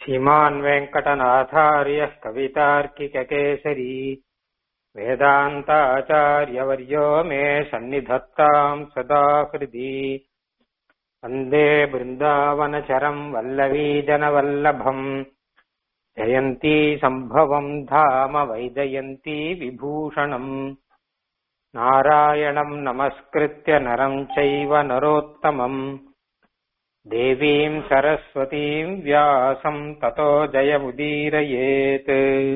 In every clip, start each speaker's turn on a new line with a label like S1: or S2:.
S1: श्रीमान् वेङ्कटनाथार्यः कवितार्किककेसरी वेदान्ताचार्यवर्यो मे सन्निधत्ताम् सदा हृदि वन्दे बृन्दावनचरम् वल्लवीजनवल्लभम् जयन्ती सम्भवम् धाम वैजयन्ती विभूषणम् नारायणम् नमस्कृत्य नरम् चैव नरोत्तमम् देवीम् सरस्वतीम् व्यासम् ततो जयमुदीरयेत्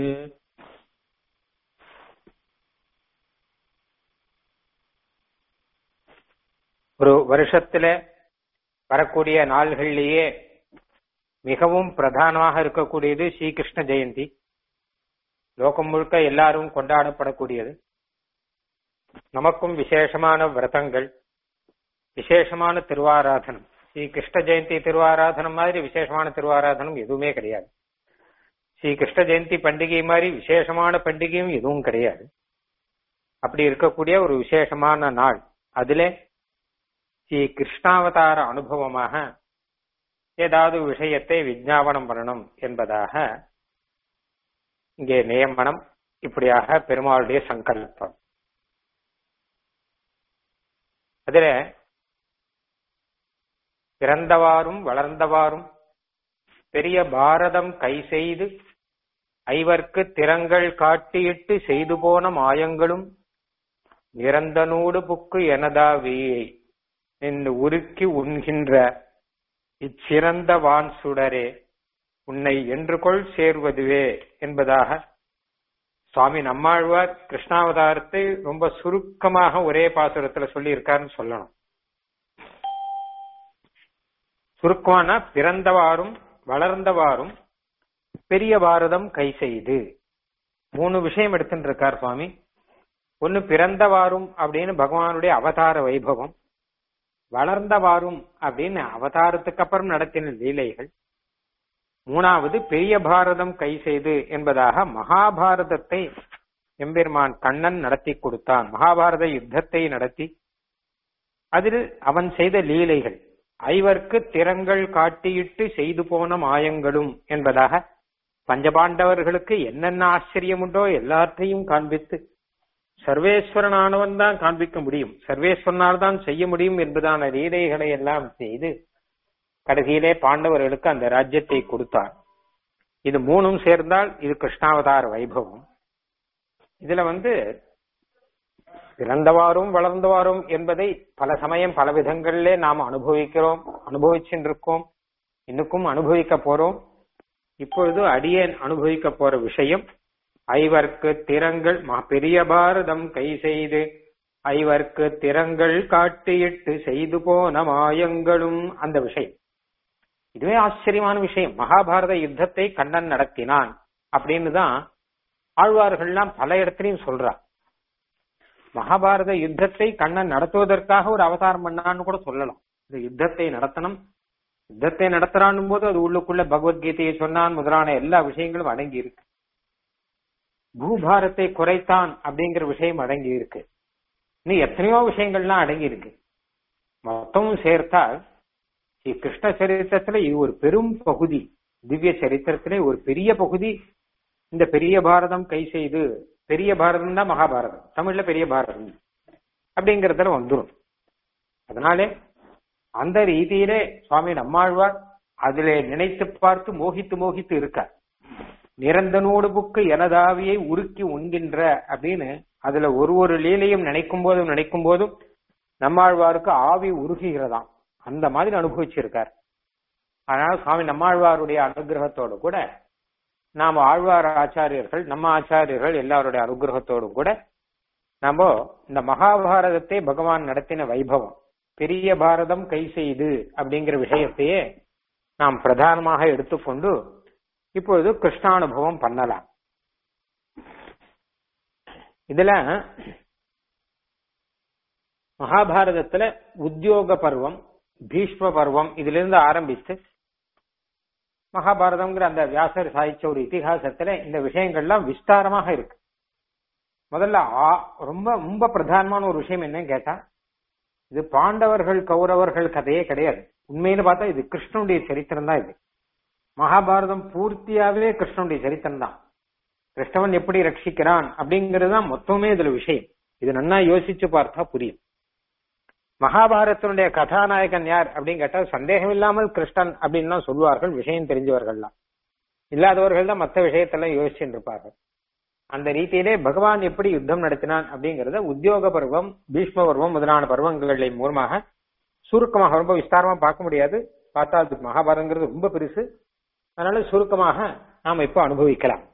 S1: ஒரு வருஷத்துல வரக்கூடிய நாள்களிலேயே மிகவும் பிரதானமாக இருக்கக்கூடியது ஸ்ரீகிருஷ்ண ஜெயந்தி லோகம் முழுக்க எல்லாரும் கொண்டாடப்படக்கூடியது நமக்கும் விசேஷமான விரதங்கள் விசேஷமான திருவாராதனம் ஸ்ரீ கிருஷ்ண ஜெயந்தி திருவாராதனம் மாதிரி விசேஷமான திருவாராதனம் எதுவுமே கிடையாது ஸ்ரீ கிருஷ்ண ஜெயந்தி பண்டிகை மாதிரி விசேஷமான பண்டிகையும் எதுவும் கிடையாது அப்படி இருக்கக்கூடிய ஒரு விசேஷமான நாள் அதிலே ஸ்ரீ கிருஷ்ணாவதார அனுபவமாக ஏதாவது விஷயத்தை விஜாபனம் பண்ணணும் என்பதாக இங்கே நியமனம் இப்படியாக பெருமாளுடைய சங்கல்பம் அதுல பிறந்தவாறும் வளர்ந்தவாறும் பெரிய பாரதம் கை செய்து ஐவர்க்கு திறங்கள் காட்டியிட்டு செய்து போன மாயங்களும் நிரந்தனூடு புக்கு எனதாவியை என்று உருக்கி உண்கின்ற இச்சிறந்த வான் சுடரே உன்னை என்று கொள் சேர்வதுவே என்பதாக சுவாமி நம்மாழ்வார் கிருஷ்ணாவதாரத்தை ரொம்ப சுருக்கமாக ஒரே பாசுரத்துல சொல்லி இருக்காருன்னு சொல்லணும் சுருக்கமான பிறந்தவாறும் வளர்ந்தவாறும் பெரிய பாரதம் கை செய்து மூணு விஷயம் எடுத்துட்டு இருக்கார் சுவாமி ஒன்னு பிறந்தவாறும் அப்படின்னு பகவானுடைய அவதார வைபவம் வளர்ந்தவாறும் அப்படின்னு அவதாரத்துக்கு அப்புறம் நடத்தின லீலைகள் மூணாவது பெரிய பாரதம் கை செய்து என்பதாக மகாபாரதத்தை எம்பெருமான் கண்ணன் நடத்தி கொடுத்தான் மகாபாரத யுத்தத்தை நடத்தி அதில் அவன் செய்த லீலைகள் ஐவர்க்கு திறங்கள் காட்டியிட்டு செய்து போன மாயங்களும் என்பதாக பஞ்சபாண்டவர்களுக்கு என்னென்ன ஆச்சரியம் உண்டோ எல்லாத்தையும் காண்பித்து சர்வேஸ்வரனானவன் தான் காண்பிக்க முடியும் சர்வேஸ்வரனால் தான் செய்ய முடியும் என்பதான லீலைகளை எல்லாம் செய்து கடைசியிலே பாண்டவர்களுக்கு அந்த ராஜ்யத்தை கொடுத்தார் இது மூணும் சேர்ந்தால் இது கிருஷ்ணாவதார வைபவம் இதுல வந்து பிறந்தவாறும் வளர்ந்தவாறும் என்பதை பல சமயம் பல விதங்களிலே நாம் அனுபவிக்கிறோம் அனுபவிச்சுருக்கோம் இன்னுக்கும் அனுபவிக்க போறோம் இப்பொழுது அடியேன் அனுபவிக்க போற விஷயம் ஐவர்க்கு திறங்கள் பெரிய பாரதம் கை செய்து ஐவர்க்கு திறங்கள் காட்டியிட்டு செய்து போன மாயங்களும் அந்த விஷயம் இதுவே ஆச்சரியமான விஷயம் மகாபாரத யுத்தத்தை கண்ணன் நடத்தினான் அப்படின்னு தான் ஆழ்வார்கள்லாம் பல இடத்துலையும் சொல்றா மகாபாரத யுத்தத்தை கண்ணன் நடத்துவதற்காக ஒரு அவதாரம் பண்ணான்னு கூட சொல்லலாம் இந்த யுத்தத்தை நடத்தணும் யுத்தத்தை நடத்துறான் போது அது உள்ளுக்குள்ள பகவத்கீதையை சொன்னான் முதலான எல்லா விஷயங்களும் அடங்கி இருக்கு பூபாரத்தை குறைத்தான் அப்படிங்கிற விஷயம் அடங்கி இருக்கு இன்னும் எத்தனையோ விஷயங்கள்லாம் அடங்கி இருக்கு மொத்தமும் சேர்த்தால் ஸ்ரீ கிருஷ்ண சரித்திரத்துல இது ஒரு பெரும் பகுதி திவ்ய சரித்திரத்திலே ஒரு பெரிய பகுதி இந்த பெரிய பாரதம் கை செய்து பெரிய பாரதம் தான் மகாபாரதம் தமிழ்ல பெரிய பாரதம் அப்படிங்கறதுல வந்துடும் அதனாலே அந்த ரீதியிலே சுவாமி நம்மாழ்வார் அதிலே நினைத்து பார்த்து மோகித்து மோகித்து இருக்கார் நிரந்தனோடு புக்கு எனதாவியை உருக்கி உண்கின்ற அப்படின்னு அதுல ஒரு ஒரு லீலையும் நினைக்கும் போதும் நினைக்கும் போதும் நம்மாழ்வாருக்கு ஆவி உருகுகிறதாம் அந்த மாதிரி அனுபவிச்சிருக்கார் அதனால சுவாமி நம்மாழ்வாருடைய அனுகிரகத்தோடு கூட நாம ஆழ்வார் ஆச்சாரியர்கள் நம்ம ஆச்சாரியர்கள் எல்லாருடைய அனுகிரகத்தோடும் கூட நம்ம இந்த மகாபாரதத்தை பகவான் நடத்தின வைபவம் பெரிய பாரதம் கை செய்து அப்படிங்கிற விஷயத்தையே நாம் பிரதானமாக எடுத்துக்கொண்டு இப்பொழுது கிருஷ்ணானுபவம் பண்ணலாம் இதுல மகாபாரதத்துல உத்தியோக பருவம் பீஷ்ம பருவம் இதுல இருந்து ஆரம்பித்து மகாபாரதம்ங்கிற அந்த வியாசர் சாதிச்ச ஒரு இத்திகாசத்துல இந்த விஷயங்கள்லாம் விஸ்தாரமாக இருக்கு முதல்ல ரொம்ப ரொம்ப பிரதானமான ஒரு விஷயம் என்னன்னு கேட்டா இது பாண்டவர்கள் கௌரவர்கள் கதையே கிடையாது உண்மையில பார்த்தா இது கிருஷ்ணனுடைய சரித்திரம் தான் இது மகாபாரதம் பூர்த்தியாவே கிருஷ்ணனுடைய சரித்திரம் தான் கிருஷ்ணவன் எப்படி ரட்சிக்கிறான் அப்படிங்கிறது தான் மொத்தமே இதுல விஷயம் இது நன்னா யோசிச்சு பார்த்தா புரியும் மகாபாரதத்தினுடைய கதாநாயகன் யார் அப்படின்னு கேட்டா சந்தேகம் இல்லாமல் கிருஷ்ணன் அப்படின்னு தான் சொல்லுவார்கள் விஷயம் தெரிஞ்சவர்கள்லாம் இல்லாதவர்கள் தான் மற்ற விஷயத்தெல்லாம் யோசிச்சுட்டு இருப்பார்கள் அந்த ரீதியிலே பகவான் எப்படி யுத்தம் நடத்தினான் அப்படிங்கறத உத்தியோக பருவம் பீஷ்ம பருவம் முதலான பருவங்களின் மூலமாக சுருக்கமாக ரொம்ப விஸ்தாரமா பார்க்க முடியாது பார்த்தா அது மகாபாரதங்கிறது ரொம்ப பெருசு அதனால சுருக்கமாக நாம இப்போ அனுபவிக்கலாம்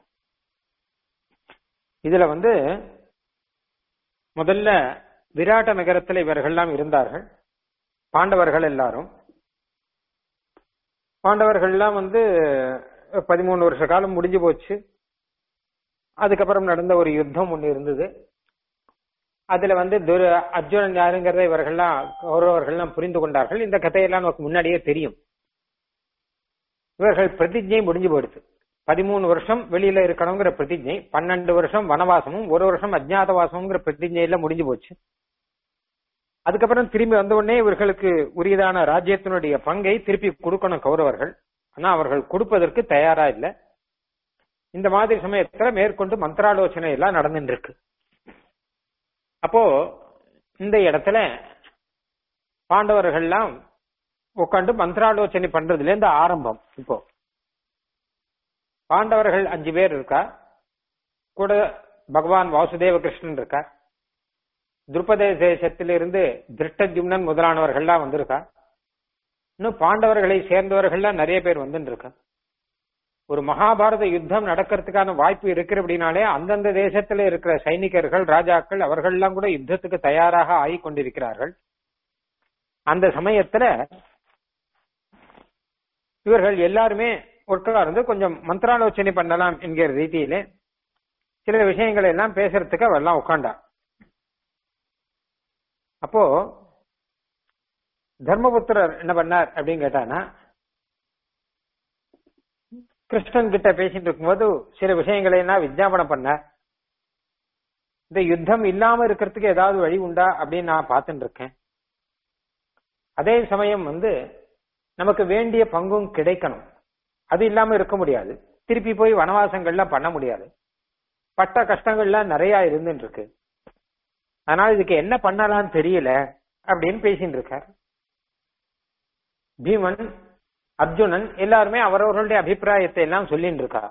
S1: இதுல வந்து முதல்ல விராட்ட நகரத்தில் இவர்கள்லாம் இருந்தார்கள் பாண்டவர்கள் எல்லாரும் பாண்டவர்கள்லாம் வந்து பதிமூணு வருஷ காலம் முடிஞ்சு போச்சு அதுக்கப்புறம் நடந்த ஒரு யுத்தம் ஒண்ணு இருந்தது அதுல வந்து துர அர்ஜுனன் யாருங்கிறத இவர்கள்லாம் கௌரவர்கள்லாம் புரிந்து கொண்டார்கள் இந்த கதையெல்லாம் நமக்கு முன்னாடியே தெரியும் இவர்கள் பிரதிஜை முடிஞ்சு போயிடுது பதிமூணு வருஷம் வெளியில இருக்கணுங்கிற பிரதிஜை பன்னெண்டு வருஷம் வனவாசமும் ஒரு வருஷம் அஜ்ஞாதவாசமுங்கிற பிரதிஜையில முடிஞ்சு போச்சு அதுக்கப்புறம் திரும்பி வந்த உடனே இவர்களுக்கு உரியதான ராஜ்யத்தினுடைய பங்கை திருப்பி கொடுக்கணும் கௌரவர்கள் ஆனா அவர்கள் கொடுப்பதற்கு தயாரா இல்லை இந்த மாதிரி சமயத்துல மேற்கொண்டு மந்திராலோசனை எல்லாம் நடந்துட்டு இருக்கு அப்போ இந்த இடத்துல பாண்டவர்கள்லாம் உட்காந்து மந்திராலோசனை பண்றதுல இருந்து ஆரம்பம் இப்போ பாண்டவர்கள் அஞ்சு பேர் இருக்கா கூட பகவான் வாசுதேவ கிருஷ்ணன் இருக்கா துருபதே தேசத்திலிருந்து திருஷ்டஜும்னன் முதலானவர்கள்லாம் வந்திருக்கா இன்னும் பாண்டவர்களை சேர்ந்தவர்கள்லாம் நிறைய பேர் வந்துட்டு இருக்கா ஒரு மகாபாரத யுத்தம் நடக்கிறதுக்கான வாய்ப்பு இருக்கிற அப்படின்னாலே அந்தந்த தேசத்துல இருக்கிற சைனிகர்கள் ராஜாக்கள் அவர்கள்லாம் கூட யுத்தத்துக்கு தயாராக ஆகி கொண்டிருக்கிறார்கள் அந்த சமயத்துல இவர்கள் எல்லாருமே உட்கார்ந்து கொஞ்சம் மந்திராலோசனை பண்ணலாம் என்கிற ரீதியிலே சில விஷயங்களை எல்லாம் பேசுறதுக்கு அவெல்லாம் உட்காண்டா அப்போ தர்மபுத்திரர் என்ன பண்ணார் அப்படின்னு கேட்டானா கிருஷ்ணன் கிட்ட பேசிட்டு இருக்கும்போது சில விஷயங்களை எல்லாம் விஜாபனம் பண்ணார் இந்த யுத்தம் இல்லாம இருக்கிறதுக்கு ஏதாவது வழி உண்டா அப்படின்னு நான் பார்த்துட்டு இருக்கேன் அதே சமயம் வந்து நமக்கு வேண்டிய பங்கும் கிடைக்கணும் அது இல்லாம இருக்க முடியாது திருப்பி போய் வனவாசங்கள்லாம் பண்ண முடியாது பட்ட கஷ்டங்கள்லாம் நிறைய இருந்துட்டு இருக்கு அதனால இதுக்கு என்ன பண்ணலாம்னு தெரியல அப்படின்னு பேசிட்டு இருக்கார் பீமன் அர்ஜுனன் எல்லாருமே அவரவர்களுடைய அபிப்பிராயத்தை எல்லாம் சொல்லிட்டு இருக்கா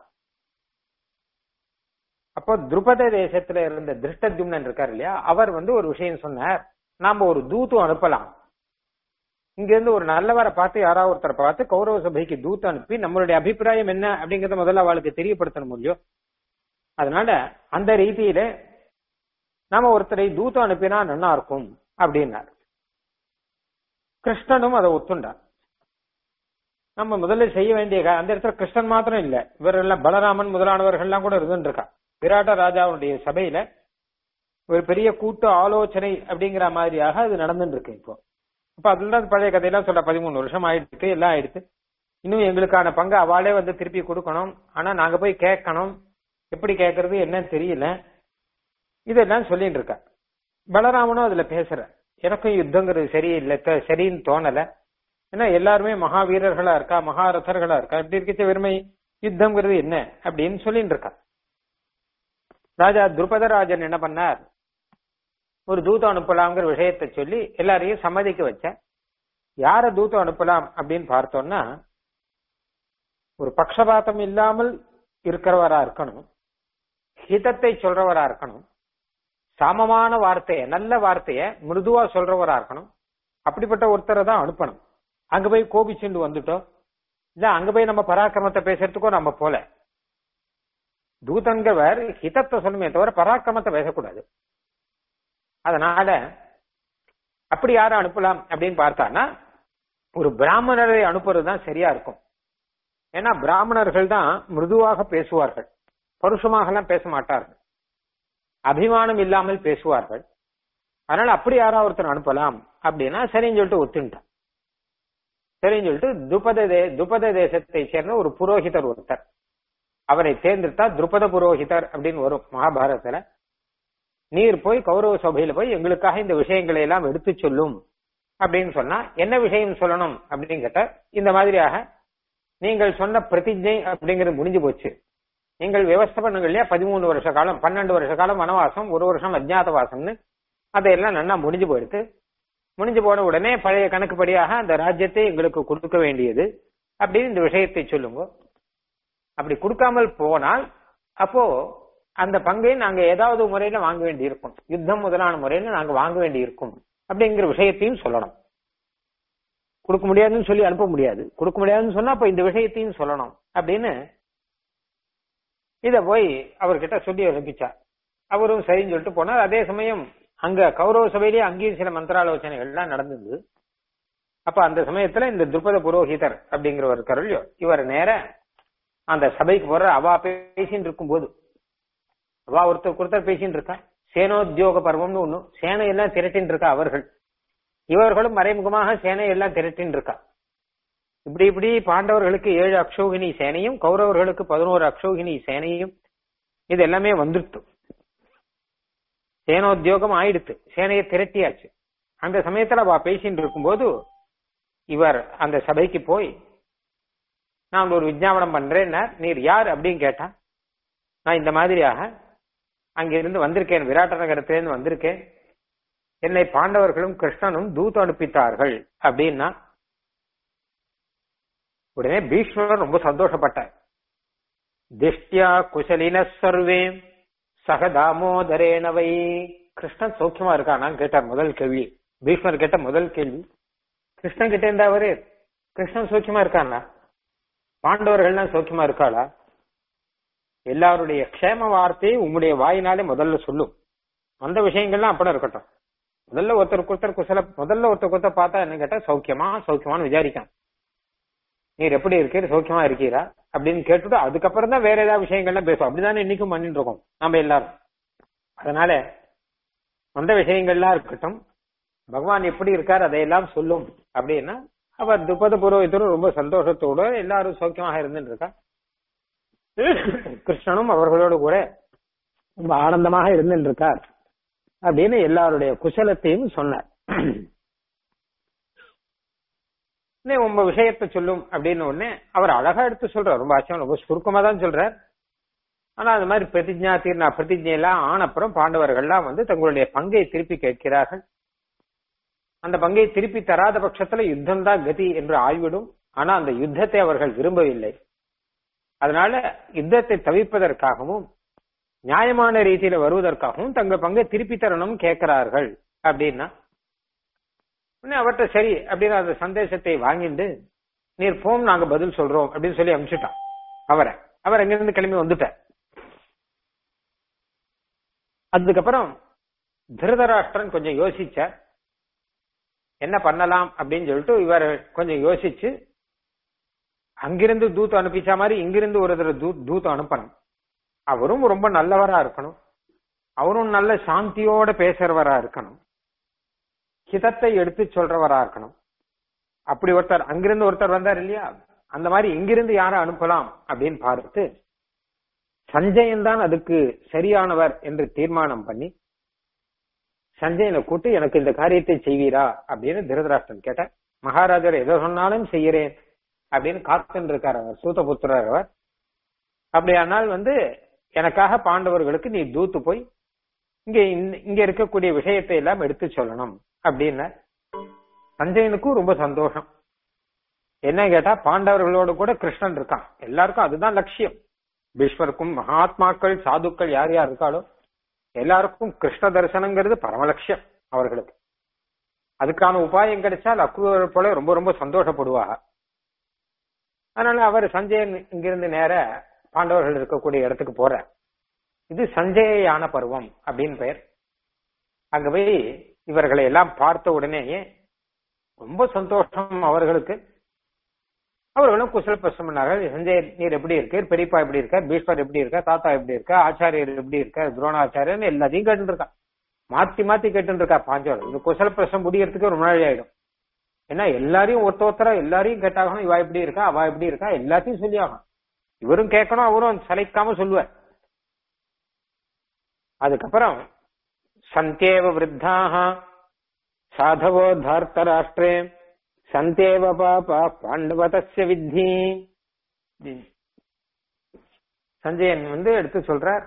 S1: அப்போ துருபத தேசத்துல இருந்த திருஷ்டத்யும்னன் இருக்கார் இல்லையா அவர் வந்து ஒரு விஷயம் சொன்னார் நாம ஒரு தூத்து அனுப்பலாம் இங்க இருந்து ஒரு நல்லவரை பார்த்து யாராவது ஒருத்தரை பார்த்து கௌரவ சபைக்கு தூத்து அனுப்பி நம்மளுடைய அபிப்பிராயம் என்ன அப்படிங்கறத முதல்ல அவளுக்கு தெரியப்படுத்தணும் முடியும் அதனால அந்த ரீதியில நாம ஒருத்தரை தூத்தம் அனுப்பினா நல்லா இருக்கும் அப்படின்னார் கிருஷ்ணனும் அதை ஒத்துண்டார் நம்ம முதல்ல செய்ய வேண்டிய கா- அந்த இடத்துல கிருஷ்ணன் மாத்திரம் இல்ல இவரெல்லாம் பலராமன் முதலானவர்கள்லாம் கூட இருந்துட்டு இருக்கா விராட்ட ராஜாவுடைய சபையில ஒரு பெரிய கூட்டு ஆலோசனை அப்படிங்கிற மாதிரியாக அது நடந்துட்டு இருக்கு இப்போ அப்ப அதுல பழைய கதையெல்லாம் சொல்ல பதிமூணு வருஷம் ஆயிடுச்சு எல்லாம் ஆயிடுச்சு இன்னும் எங்களுக்கான பங்கு அவளே வந்து திருப்பி கொடுக்கணும் ஆனா நாங்க போய் கேட்கணும் எப்படி கேட்கறது என்னன்னு தெரியல இதெல்லாம் சொல்லிட்டு இருக்கா பலராமனும் அதுல பேசுற எனக்கும் யுத்தங்கிறது சரியில்லை த- சரின்னு தோணல ஏன்னா எல்லாருமே மகாவீரர்களா இருக்கா மகாரதர்களா இருக்கா இப்படி இருக்க வெறுமை யுத்தம்ங்கிறது என்ன அப்படின்னு சொல்லிட்டு இருக்கா ராஜா துருபதராஜன் என்ன பண்ணார் ஒரு தூதம் அனுப்பலாம்ங்கிற விஷயத்தை சொல்லி எல்லாரையும் சம்மதிக்க வச்ச யார தூதம் அனுப்பலாம் அப்படின்னு பார்த்தோம்னா ஒரு பக்ஷபாதம் இல்லாமல் இருக்கிறவரா இருக்கணும் ஹிதத்தை சொல்றவரா இருக்கணும் சமமான வார்த்தைய நல்ல வார்த்தைய மிருதுவா சொல்றவரா இருக்கணும் அப்படிப்பட்ட ஒருத்தரை தான் அனுப்பணும் அங்க போய் கோபிச்சுண்டு வந்துட்டோம் இல்ல அங்க போய் நம்ம பராக்கிரமத்தை பேசுறதுக்கோ நம்ம போல தூதங்கவர் ஹிதத்தை சொல்லுமே தவிர பராக்கிரமத்தை பேசக்கூடாது அதனால அப்படி யாரை அனுப்பலாம் அப்படின்னு பார்த்தானா ஒரு பிராமணரை அனுப்புறது தான் சரியா இருக்கும் ஏன்னா பிராமணர்கள் தான் மிருதுவாக பேசுவார்கள் பருஷமாகலாம் பேச மாட்டார்கள் அபிமானம் இல்லாமல் பேசுவார்கள் அதனால அப்படி யாரா ஒருத்தர் அனுப்பலாம் அப்படின்னா சரின்னு சொல்லிட்டு ஒத்துண்டான் சரின்னு சொல்லிட்டு துபத தே துபத தேசத்தை சேர்ந்த ஒரு புரோகிதர் ஒருத்தர் அவரை தேர்ந்தெடுத்தா துருபத புரோகிதர் அப்படின்னு வரும் மகாபாரதத்துல நீர் போய் கௌரவ சபையில போய் எங்களுக்காக இந்த விஷயங்களை எல்லாம் எடுத்து சொல்லும் அப்படின்னு சொன்னா என்ன விஷயம் சொல்லணும் அப்படின்னு கேட்டா இந்த மாதிரியாக நீங்கள் சொன்ன பிரதிஜை அப்படிங்கிறது முடிஞ்சு போச்சு நீங்கள் விவசாய பண்ணுங்க இல்லையா பதிமூணு வருஷ காலம் பன்னெண்டு வருஷ காலம் வனவாசம் ஒரு வருஷம் அஜ்ஞாதவாசம்னு அதையெல்லாம் நல்லா முடிஞ்சு போயிடுத்து முடிஞ்சு போன உடனே பழைய கணக்குப்படியாக அந்த ராஜ்யத்தை எங்களுக்கு கொடுக்க வேண்டியது அப்படின்னு இந்த விஷயத்தை சொல்லுங்க அப்படி கொடுக்காமல் போனால் அப்போ அந்த பங்கை நாங்க ஏதாவது முறையில வாங்க வேண்டி இருக்கும் யுத்தம் முதலான முறையில நாங்க வாங்க வேண்டி இருக்கும் அப்படிங்கிற விஷயத்தையும் சொல்லணும் கொடுக்க முடியாதுன்னு சொல்லி அனுப்ப முடியாது கொடுக்க முடியாதுன்னு சொன்னா அப்ப இந்த விஷயத்தையும் சொல்லணும் அப்படின்னு இத போய் அவர்கிட்ட சொல்லி அனுப்பிச்சா அவரும் சரின்னு சொல்லிட்டு போனார் அதே சமயம் அங்க கௌரவ சபையிலேயே அங்கேயும் சில மந்திராலோசனைகள் எல்லாம் நடந்தது அப்ப அந்த சமயத்துல இந்த துருபத புரோஹிதர் அப்படிங்கிறவர் இருக்காரோ இவர் நேர அந்த சபைக்கு போற அவா பேசின்னு இருக்கும் போது அவா ஒருத்தர் ஒருத்தர் பேசின்னு இருக்கா சேனோத்தியோக பருவம்னு ஒண்ணு சேனை எல்லாம் திரட்டின்னு இருக்கா அவர்கள் இவர்களும் மறைமுகமாக சேனை எல்லாம் திரட்டின்னு இருக்கா இப்படி இப்படி பாண்டவர்களுக்கு ஏழு அக்ஷோகினி சேனையும் கௌரவர்களுக்கு பதினோரு அக்ஷோகினி சேனையும் இது எல்லாமே வந்துருத்து சேனோத்தியோகம் ஆயிடுத்து சேனையை திரட்டியாச்சு அந்த சமயத்துல அவ பேசிட்டு இருக்கும்போது இவர் அந்த சபைக்கு போய் நான் ஒரு விஜாபனம் பண்றேன் நீர் யார் அப்படின்னு கேட்டா நான் இந்த மாதிரியாக அங்கிருந்து வந்திருக்கேன் விராட்ட நகரத்திலிருந்து வந்திருக்கேன் என்னை பாண்டவர்களும் கிருஷ்ணனும் தூத்து அனுப்பித்தார்கள் அப்படின்னா உடனே பீஷ்மர் ரொம்ப சந்தோஷப்பட்டார் திஷ்டியா குசலின சர்வே சக தாமோதரேனவை கிருஷ்ணன் சௌக்கியமா இருக்கானான்னு கேட்டார் முதல் கேள்வி பீஷ்மர் கேட்ட முதல் கேள்வி கிருஷ்ணன் கிட்ட இருந்தா அவரு கிருஷ்ணன் சௌக்கியமா இருக்கானா பாண்டவர்கள்லாம் சௌக்கியமா இருக்காளா எல்லாருடைய க்ஷேம வார்த்தையை உம்முடைய வாயினாலே முதல்ல சொல்லும் அந்த விஷயங்கள்லாம் அப்படம் இருக்கட்டும் முதல்ல ஒருத்தருக்கு ஒருத்தர் குசல முதல்ல ஒருத்தருக்கு ஒருத்தர் பார்த்தா என்ன கேட்டா சௌக்கியமா சௌக்கியமான்னு விசாரிக்கான் நீர் எப்படி இருக்கீர் சௌக்கியமா இருக்கீரா அப்படின்னு கேட்டுட்டு அதுக்கப்புறம் தான் வேற ஏதாவது விஷயங்கள்லாம் பேசுவோம் அப்படிதானே இன்னைக்கும் பண்ணிட்டு இருக்கோம் நம்ம எல்லாரும் அதனால அந்த விஷயங்கள்லாம் இருக்கட்டும் பகவான் எப்படி இருக்கார் அதையெல்லாம் சொல்லும் அப்படின்னா அவர் துப்பத புரோகிதரும் ரொம்ப சந்தோஷத்தோட எல்லாரும் சௌக்கியமாக இருந்துட்டு இருக்கா கிருஷ்ணனும் அவர்களோடு கூட ரொம்ப ஆனந்தமாக இருந்துட்டு இருக்கார் அப்படின்னு எல்லாருடைய குசலத்தையும் சொன்னார் உங்க விஷயத்த சொல்லும் அப்படின்னு உடனே அவர் அழகா எடுத்து சொல்றார் ரொம்ப ஆச்சரியம் ரொம்ப சுருக்கமா தான் சொல்றார் ஆனா அது மாதிரி பிரதிஜா தீர்ணா பிரதிஜை எல்லாம் ஆனப்புறம் பாண்டவர்கள்லாம் வந்து தங்களுடைய பங்கை திருப்பி கேட்கிறார்கள் அந்த பங்கை திருப்பி தராத பட்சத்துல யுத்தம் தான் கதி என்று ஆய்விடும் ஆனா அந்த யுத்தத்தை அவர்கள் விரும்பவில்லை அதனால யுத்தத்தை தவிர்ப்பதற்காகவும் நியாயமான ரீதியில வருவதற்காகவும் தங்கள் பங்கை திருப்பி தரணும் கேட்கிறார்கள் அப்படின்னா உடனே அவர்கிட்ட சரி அப்படின்னு அந்த சந்தேசத்தை வாங்கிட்டு நீர் போம் நாங்க பதில் சொல்றோம் அப்படின்னு சொல்லி அனுப்பிச்சுட்டான் அவரை அவர் அங்கிருந்து கிளம்பி வந்துட்டார் அதுக்கப்புறம் திருதராஷ்டிரன் கொஞ்சம் யோசிச்சார் என்ன பண்ணலாம் அப்படின்னு சொல்லிட்டு இவர் கொஞ்சம் யோசிச்சு அங்கிருந்து தூத்து அனுப்பிச்ச மாதிரி இங்கிருந்து ஒரு தடவை தூ தூத்து அனுப்பணும் அவரும் ரொம்ப நல்லவரா இருக்கணும் அவரும் நல்ல சாந்தியோட பேசுறவரா இருக்கணும் ஹிதத்தை எடுத்து சொல்றவரா இருக்கணும் அப்படி ஒருத்தர் அங்கிருந்து ஒருத்தர் வந்தார் இல்லையா அந்த மாதிரி இங்கிருந்து யாரை அனுப்பலாம் அப்படின்னு பார்த்து சஞ்சயன் தான் அதுக்கு சரியானவர் என்று தீர்மானம் பண்ணி சஞ்சயனை கூட்டு எனக்கு இந்த காரியத்தை செய்வீரா அப்படின்னு திருதராஷ்டிரன் கேட்ட மகாராஜர் எதை சொன்னாலும் செய்யறேன் அப்படின்னு காத்துன்னு இருக்கார் அவர் சூதபுத்திரர் அவர் அப்படியானால் வந்து எனக்காக பாண்டவர்களுக்கு நீ தூத்து போய் இங்க இங்க இருக்கக்கூடிய விஷயத்தை எல்லாம் எடுத்து சொல்லணும் அப்படின்னு சஞ்சயனுக்கும் ரொம்ப சந்தோஷம் என்ன கேட்டா பாண்டவர்களோடு கூட கிருஷ்ணன் இருக்கான் எல்லாருக்கும் அதுதான் லட்சியம் பீஷ்மருக்கும் மகாத்மாக்கள் சாதுக்கள் யார் யார் இருக்காளோ எல்லாருக்கும் கிருஷ்ண தரிசனங்கிறது பரமலட்சியம் அவர்களுக்கு அதுக்கான உபாயம் கிடைச்சால் அக்குவர் போல ரொம்ப ரொம்ப சந்தோஷப்படுவாங்க அதனால அவர் சஞ்சயன் இங்கிருந்து நேர பாண்டவர்கள் இருக்கக்கூடிய இடத்துக்கு போற இது சஞ்சயான பருவம் அப்படின்னு பெயர் அங்க போய் இவர்களை எல்லாம் பார்த்த உடனேயே ரொம்ப சந்தோஷம் அவர்களுக்கு அவர்களும் குசல பிரசம் பண்ணார்கள் சஞ்சய் நீர் எப்படி இருக்கார் பெரியப்பா எப்படி இருக்கார் பீஷ்மர் எப்படி இருக்கா தாத்தா எப்படி இருக்கா ஆச்சாரியர் எப்படி இருக்கார் துரோணாச்சாரியர் எல்லாத்தையும் கேட்டு இருக்கா மாத்தி மாத்தி கேட்டு இருக்கா பாஞ்சவர் இந்த குசல பிரசம் முடியறதுக்கு ஒரு நாள் ஆயிடும் ஏன்னா எல்லாரையும் ஒருத்த ஒருத்தர எல்லாரையும் கேட்டாகணும் இவா எப்படி இருக்கா அவா எப்படி இருக்கா எல்லாத்தையும் சொல்லி ஆகணும் இவரும் கேட்கணும் அவரும் சளைக்காம சொல்லுவார் அதுக்கப்புறம் சந்தேவ விருத்தாக சாதவோ தார்த்தராஷ்டிரே சந்தேவ பாபா பாண்டவதஸ்ய வித்தி சஞ்சயன் வந்து எடுத்து சொல்றார்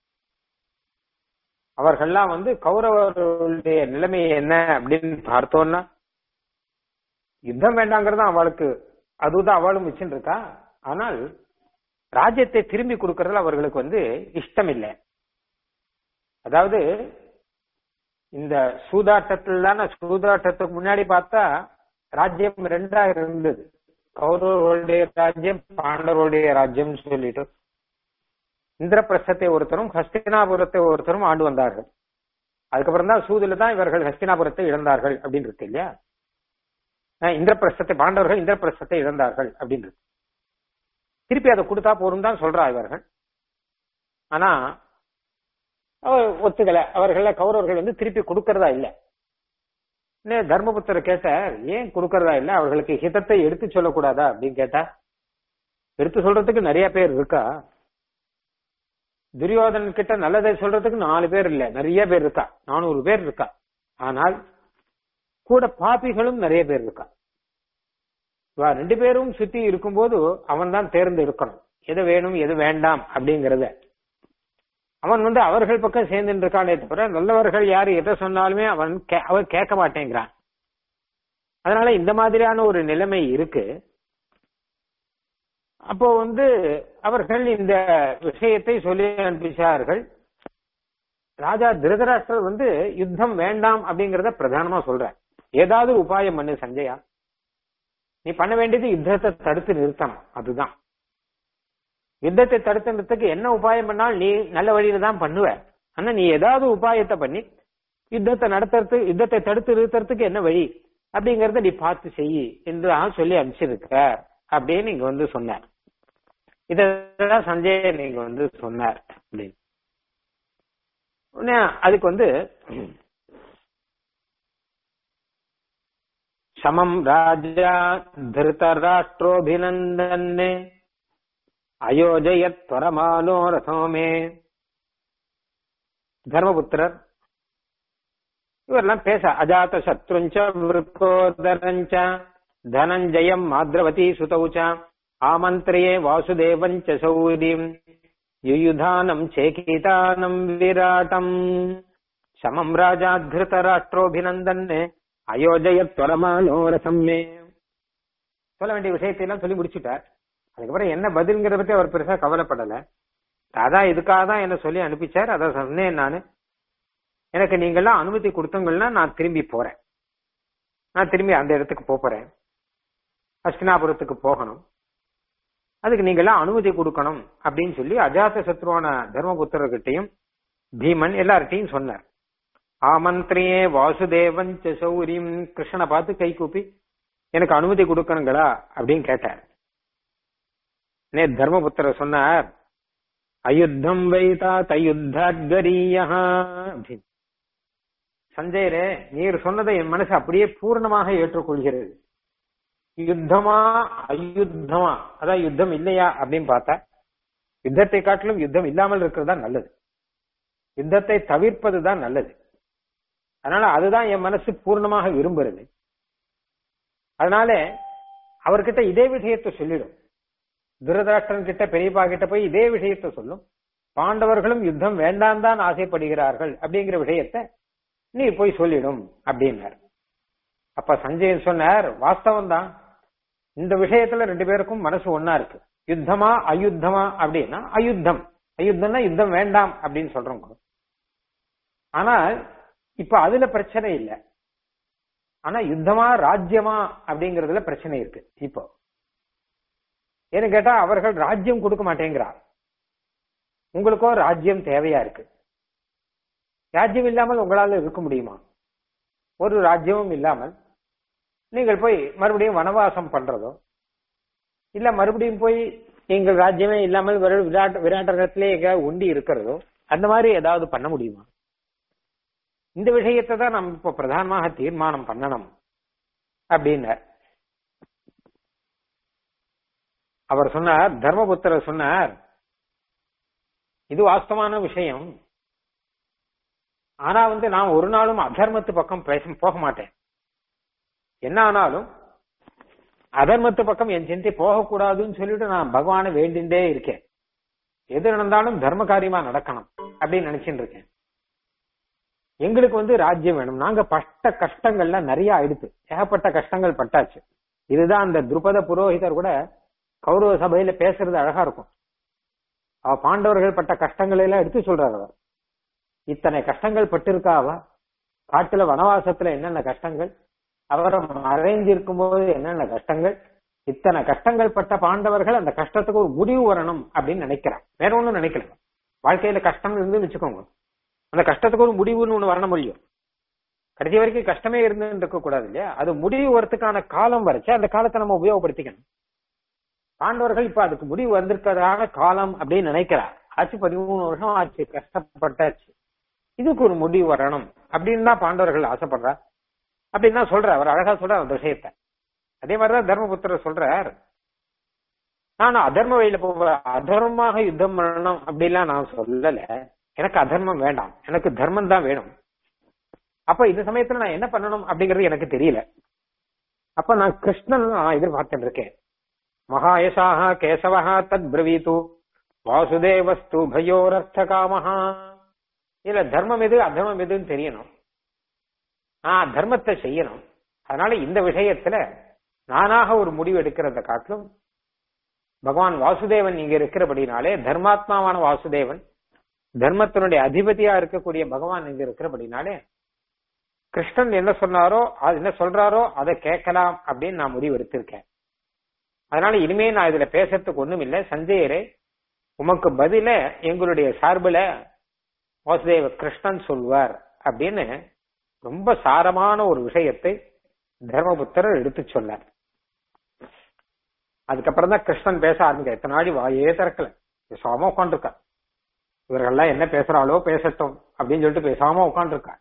S1: அவர்கள்லாம் வந்து கௌரவர்களுடைய நிலைமை என்ன அப்படின்னு பார்த்தோம்னா யுத்தம் வேண்டாங்கிறது அவளுக்கு அதுதான் அவளும் வச்சுட்டு இருக்கா ஆனால் ராஜ்யத்தை திரும்பி கொடுக்கறதுல அவர்களுக்கு வந்து இஷ்டம் இல்லை அதாவது இந்த சூதாட்டத்துல தானே சூதாட்டத்துக்கு முன்னாடி பார்த்தா ராஜ்யம் ரெண்டா இருந்தது கௌரவர்களுடைய ராஜ்யம் பாண்டவர்களுடைய ராஜ்யம் சொல்லிட்டு இந்திரபிரஸ்தத்தை ஒருத்தரும் ஹஸ்தினாபுரத்தை ஒருத்தரும் ஆண்டு வந்தார்கள் அதுக்கப்புறம் தான் சூதுல தான் இவர்கள் ஹஸ்தினாபுரத்தை இழந்தார்கள் அப்படின்னு இருக்கு இல்லையா இந்திரபிரஸ்தத்தை பாண்டவர்கள் இந்திரபிரஸ்தத்தை இழந்தார்கள் அப்படின்றது திருப்பி அதை கொடுத்தா போரும் தான் சொல்றா இவர்கள் ஆனா ஒத்துக்கல அவர்கள கௌரவர்கள் வந்து திருப்பி கொடுக்கறதா இல்ல தர்மபுத்தர் கேட்டார் ஏன் கொடுக்கறதா இல்ல அவர்களுக்கு ஹிதத்தை எடுத்து சொல்லக்கூடாதா அப்படின்னு கேட்டா எடுத்து சொல்றதுக்கு நிறைய பேர் இருக்கா துரியோதன் கிட்ட நல்லதை சொல்றதுக்கு நாலு பேர் இல்ல நிறைய பேர் இருக்கா நானூறு பேர் இருக்கா ஆனால் கூட பாப்பிகளும் நிறைய பேர் இருக்கா இவா ரெண்டு பேரும் சுத்தி இருக்கும்போது அவன் தான் தேர்ந்தெடுக்கணும் எது வேணும் எது வேண்டாம் அப்படிங்கறத அவன் வந்து அவர்கள் பக்கம் சேர்ந்து இருக்கானே தவிர நல்லவர்கள் யாரு எதை சொன்னாலுமே அவன் அவன் கேட்க மாட்டேங்கிறான் அதனால இந்த மாதிரியான ஒரு நிலைமை இருக்கு அப்போ வந்து அவர்கள் இந்த விஷயத்தை சொல்லி அனுப்பிச்சார்கள் ராஜா திருதராஷ்டர் வந்து யுத்தம் வேண்டாம் அப்படிங்கறத பிரதானமா சொல்ற ஏதாவது உபாயம் பண்ணு சஞ்சயா நீ பண்ண வேண்டியது யுத்தத்தை தடுத்து நிறுத்தணும் அதுதான் யுத்தத்தை தடுத்து நிறுத்தக்கு என்ன உபாயம் பண்ணாலும் நீ நல்ல வழியில தான் பண்ணுவ ஆனா நீ ஏதாவது உபாயத்தை பண்ணி யுத்தத்தை நடத்துறதுக்கு யுத்தத்தை தடுத்து நிறுத்துறதுக்கு என்ன வழி அப்படிங்கறத நீ பார்த்து செய் என்று சொல்லி அனுப்பிச்சிருக்க அப்படின்னு நீங்க வந்து சொன்னார் இதான் சஞ்சய் நீங்க வந்து சொன்னார் அப்படின்னு அதுக்கு வந்து சமம் ராஜா திருதராஷ்டிரோபிநந்தன் அயோஜயத் பரமானோ ரசோமே தர்மபுத்திரர் இவரெல்லாம் பேச அஜாத சத்ருஞ்ச விருக்கோதரஞ்ச தனஞ்சயம் மாத்ரவதி சுதௌச்ச ஆமந்திரியே வாசுதேவஞ்ச சௌரியம் யுயுதானம் சேகீதானம் விராட்டம் சமம் ராஜா திருதராஷ்டிரோபிநந்தன் அயோஜயத் பரமானோரசம்மே சொல்ல வேண்டிய விஷயத்தை எல்லாம் சொல்லி முடிச்சுட்டார் அதுக்கப்புறம் என்ன பதில்ங்கிறத பத்தி அவர் பெருசா கவலைப்படல அதான் இதுக்காக தான் என்ன சொல்லி அனுப்பிச்சார் அதை சொன்னேன் நானு எனக்கு நீங்கெல்லாம் அனுமதி கொடுத்தீங்கன்னா நான் திரும்பி போறேன் நான் திரும்பி அந்த இடத்துக்கு போறேன் அஸ்தினாபுரத்துக்கு போகணும் அதுக்கு நீங்கெல்லாம் அனுமதி கொடுக்கணும் அப்படின்னு சொல்லி அஜாத சத்ருவான தர்மபுத்திரர்கிட்டையும் பீமன் எல்லார்கிட்டையும் சொன்னார் ஆமந்திரியே வாசுதேவன் சௌரியம் கிருஷ்ணனை பார்த்து கை கூப்பி எனக்கு அனுமதி கொடுக்கணுங்களா அப்படின்னு கேட்டார் நே தர்மபுத்திரர் சொன்னார் அயுத்தம் வைத்தா தயுத்தாத்கரீயா அப்படின்னு சஞ்சயரே நீர் சொன்னதை என் மனசு அப்படியே பூர்ணமாக ஏற்றுக்கொள்கிறது யுத்தமா அயுத்தமா அதான் யுத்தம் இல்லையா அப்படின்னு பார்த்தா யுத்தத்தை காட்டிலும் யுத்தம் இல்லாமல் இருக்கிறது தான் நல்லது யுத்தத்தை தவிர்ப்பது தான் நல்லது அதனால அதுதான் என் மனசு பூர்ணமாக விரும்புறது அதனால அவர்கிட்ட இதே விஷயத்தை சொல்லிடும் துரதாஷ்டன் கிட்ட பெரியப்பா கிட்ட போய் இதே விஷயத்த சொல்லும் பாண்டவர்களும் யுத்தம் வேண்டாம் தான் ஆசைப்படுகிறார்கள் அப்படிங்கிற விஷயத்த நீ போய் சொல்லிடும் அப்படின்னார் அப்ப சஞ்சயன் சொன்னார் வாஸ்தவம் தான் இந்த விஷயத்துல ரெண்டு பேருக்கும் மனசு ஒன்னா இருக்கு யுத்தமா அயுத்தமா அப்படின்னா அயுத்தம் அயுத்தம்னா யுத்தம் வேண்டாம் அப்படின்னு சொல்றோம் ஆனால் இப்ப அதுல பிரச்சனை இல்லை ஆனா யுத்தமா ராஜ்யமா அப்படிங்கறதுல பிரச்சனை இருக்கு இப்போ ஏன்னு கேட்டா அவர்கள் ராஜ்யம் கொடுக்க மாட்டேங்கிறார் உங்களுக்கோ ராஜ்யம் தேவையா இருக்கு ராஜ்யம் இல்லாமல் உங்களால இருக்க முடியுமா ஒரு ராஜ்யமும் இல்லாமல் நீங்கள் போய் மறுபடியும் வனவாசம் பண்றதோ இல்ல மறுபடியும் போய் நீங்கள் ராஜ்யமே இல்லாமல் விராட் விராட்டகத்திலே எங்க ஒண்டி இருக்கிறதோ அந்த மாதிரி ஏதாவது பண்ண முடியுமா இந்த விஷயத்தை தான் நம்ம இப்ப பிரதானமாக தீர்மானம் பண்ணணும் அப்படின்னார் அவர் சொன்னார் தர்மபுத்திரர் சொன்னார் இது வாஸ்தவமான விஷயம் ஆனா வந்து நான் ஒரு நாளும் அதர்மத்து பக்கம் பேச போக மாட்டேன் என்ன ஆனாலும் அதர்மத்து பக்கம் என் சிந்தை போகக்கூடாதுன்னு சொல்லிட்டு நான் பகவானை வேண்டிண்டே இருக்கேன் எது நடந்தாலும் தர்ம காரியமா நடக்கணும் அப்படின்னு நினைச்சுட்டு இருக்கேன் எங்களுக்கு வந்து ராஜ்யம் வேணும் நாங்க பட்ட கஷ்டங்கள்லாம் நிறைய ஆயிடுச்சு ஏகப்பட்ட கஷ்டங்கள் பட்டாச்சு இதுதான் அந்த துருபத புரோகிதர் கூட கௌரவ சபையில பேசுறது அழகா இருக்கும் அவ பாண்டவர்கள் பட்ட கஷ்டங்களை எல்லாம் எடுத்து சொல்றாரு அவர் இத்தனை கஷ்டங்கள் பட்டிருக்கா அவ காட்டுல வனவாசத்துல என்னென்ன கஷ்டங்கள் அவரை மறைஞ்சிருக்கும் போது என்னென்ன கஷ்டங்கள் இத்தனை கஷ்டங்கள் பட்ட பாண்டவர்கள் அந்த கஷ்டத்துக்கு ஒரு முடிவு வரணும் அப்படின்னு நினைக்கிறான் வேற ஒண்ணும் நினைக்கல வாழ்க்கையில கஷ்டம் இருந்து வச்சுக்கோங்க அந்த கஷ்டத்துக்கு ஒரு முடிவுன்னு ஒண்ணு வரணும் முடியும் கடைசி வரைக்கும் கஷ்டமே இருந்து இருக்க கூடாது இல்லையா அது முடிவு வரத்துக்கான காலம் வரைச்சு அந்த காலத்தை நம்ம உபயோகப்படுத்திக்கணும் பாண்டவர்கள் இப்ப அதுக்கு முடிவு வந்திருக்கிறதான காலம் அப்படின்னு நினைக்கிறா ஆச்சு பதிமூணு வருஷம் ஆச்சு கஷ்டப்பட்டாச்சு இதுக்கு ஒரு முடிவு வரணும் அப்படின்னு தான் பாண்டவர்கள் ஆசைப்படுறா அப்படின்னு தான் சொல்ற அவர் அழகா சொல்ற அந்த விஷயத்த அதே மாதிரிதான் தர்மபுத்திரர் சொல்றார் நான் அதர்ம வழியில போக அதர்மமாக யுத்தம் பண்ணணும் அப்படிலாம் நான் சொல்லல எனக்கு அதர்மம் வேண்டாம் எனக்கு தர்மம் தான் வேணும் அப்ப இந்த சமயத்துல நான் என்ன பண்ணணும் அப்படிங்கறது எனக்கு தெரியல அப்ப நான் கிருஷ்ணன் நான் எதிர்பார்த்துட்டு இருக்கேன் மகாயசாக கேசவஹா தத் பிரவீத்து வாசுதேவஸ்து பயோரர்த்த காமஹா இல்ல தர்மம் எது அதர்மம் எதுன்னு தெரியணும் ஆஹ் தர்மத்தை செய்யணும் அதனால இந்த விஷயத்துல நானாக ஒரு முடிவு எடுக்கிறத காட்டிலும் பகவான் வாசுதேவன் இங்க இருக்கிறபடினாலே தர்மாத்மாவான வாசுதேவன் தர்மத்தினுடைய அதிபதியா இருக்கக்கூடிய பகவான் இங்க இருக்கிறபடினாலே கிருஷ்ணன் என்ன சொன்னாரோ அது என்ன சொல்றாரோ அதை கேட்கலாம் அப்படின்னு நான் முடிவு எடுத்திருக்கேன் அதனால இனிமே நான் இதுல பேசுறதுக்கு ஒண்ணும் இல்லை சஞ்சயரே உமக்கு பதில எங்களுடைய சார்புல வாசுதேவ கிருஷ்ணன் சொல்வார் அப்படின்னு ரொம்ப சாரமான ஒரு விஷயத்தை தர்மபுத்திரர் எடுத்து சொன்னார் அதுக்கப்புறம் தான் கிருஷ்ணன் பேச ஆரம்பிக்க எத்தனை நாடி வாயே திறக்கல பேசாம உட்காந்துருக்கா இவர்கள்லாம் என்ன பேசுறாளோ பேசட்டும் அப்படின்னு சொல்லிட்டு பேசாம உட்காந்துருக்கா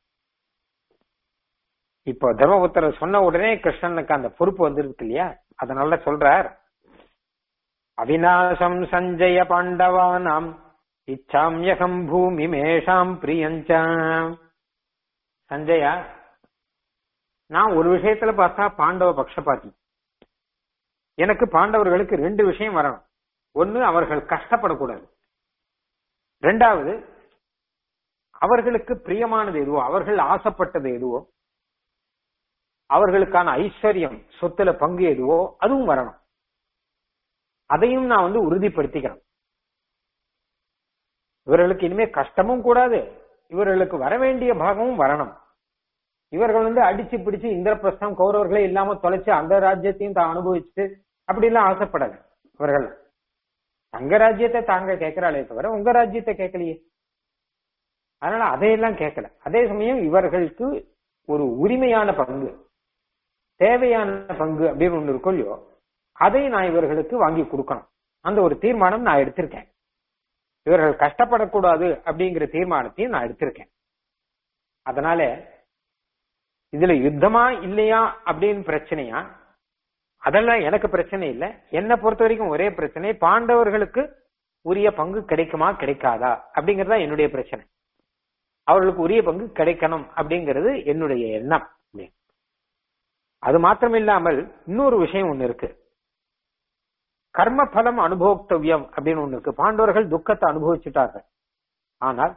S1: இப்போ தர்மபுத்திரர் சொன்ன உடனே கிருஷ்ணனுக்கு அந்த பொறுப்பு வந்துருக்கு இல்லையா அதனால சொல்றார் அவிநாசம் சஞ்சய பாண்டவானாம் இச்சாமியகம் பூமி மேஷாம் பிரியஞ்சாம் சஞ்சயா நான் ஒரு விஷயத்துல பார்த்தா பாண்டவ பக்ஷபாதி எனக்கு பாண்டவர்களுக்கு ரெண்டு விஷயம் வரணும் ஒன்னு அவர்கள் கஷ்டப்படக்கூடாது ரெண்டாவது அவர்களுக்கு பிரியமானது எதுவோ அவர்கள் ஆசைப்பட்டது எதுவோ அவர்களுக்கான ஐஸ்வர்யம் சொத்துல பங்கு எதுவோ அதுவும் வரணும் அதையும் நான் வந்து உறுதிப்படுத்திக்கிறேன் இவர்களுக்கு இனிமே கஷ்டமும் கூடாது இவர்களுக்கு வர வேண்டிய பாகமும் வரணும் இவர்கள் வந்து அடிச்சு பிடிச்சு இந்திரபிரஸ்தம் கௌரவர்களே இல்லாம தொலைச்சு அந்த ராஜ்யத்தையும் தான் அனுபவிச்சுட்டு அப்படி எல்லாம் ஆசைப்படாது இவர்கள் தங்க ராஜ்யத்தை தாங்க கேட்கிறாளே தவிர உங்க ராஜ்யத்தை கேட்கலையே அதனால அதையெல்லாம் கேட்கல அதே சமயம் இவர்களுக்கு ஒரு உரிமையான பங்கு தேவையான பங்கு அப்படின்னு ஒண்ணு இருக்கும் இல்லையோ அதை நான் இவர்களுக்கு வாங்கி கொடுக்கணும் அந்த ஒரு தீர்மானம் நான் எடுத்திருக்கேன் இவர்கள் கஷ்டப்படக்கூடாது அப்படிங்கிற தீர்மானத்தையும் நான் எடுத்திருக்கேன் அதனால இதுல யுத்தமா இல்லையா அப்படின்னு பிரச்சனையா அதெல்லாம் எனக்கு பிரச்சனை இல்லை என்னை பொறுத்த வரைக்கும் ஒரே பிரச்சனை பாண்டவர்களுக்கு உரிய பங்கு கிடைக்குமா கிடைக்காதா அப்படிங்கறதா என்னுடைய பிரச்சனை அவர்களுக்கு உரிய பங்கு கிடைக்கணும் அப்படிங்கிறது என்னுடைய எண்ணம் அது மாத்திரம் இல்லாமல் இன்னொரு விஷயம் ஒண்ணு இருக்கு கர்ம பலம் அனுபோக்தவியம் அப்படின்னு ஒண்ணு இருக்கு பாண்டவர்கள் துக்கத்தை அனுபவிச்சுட்டார்கள் ஆனால்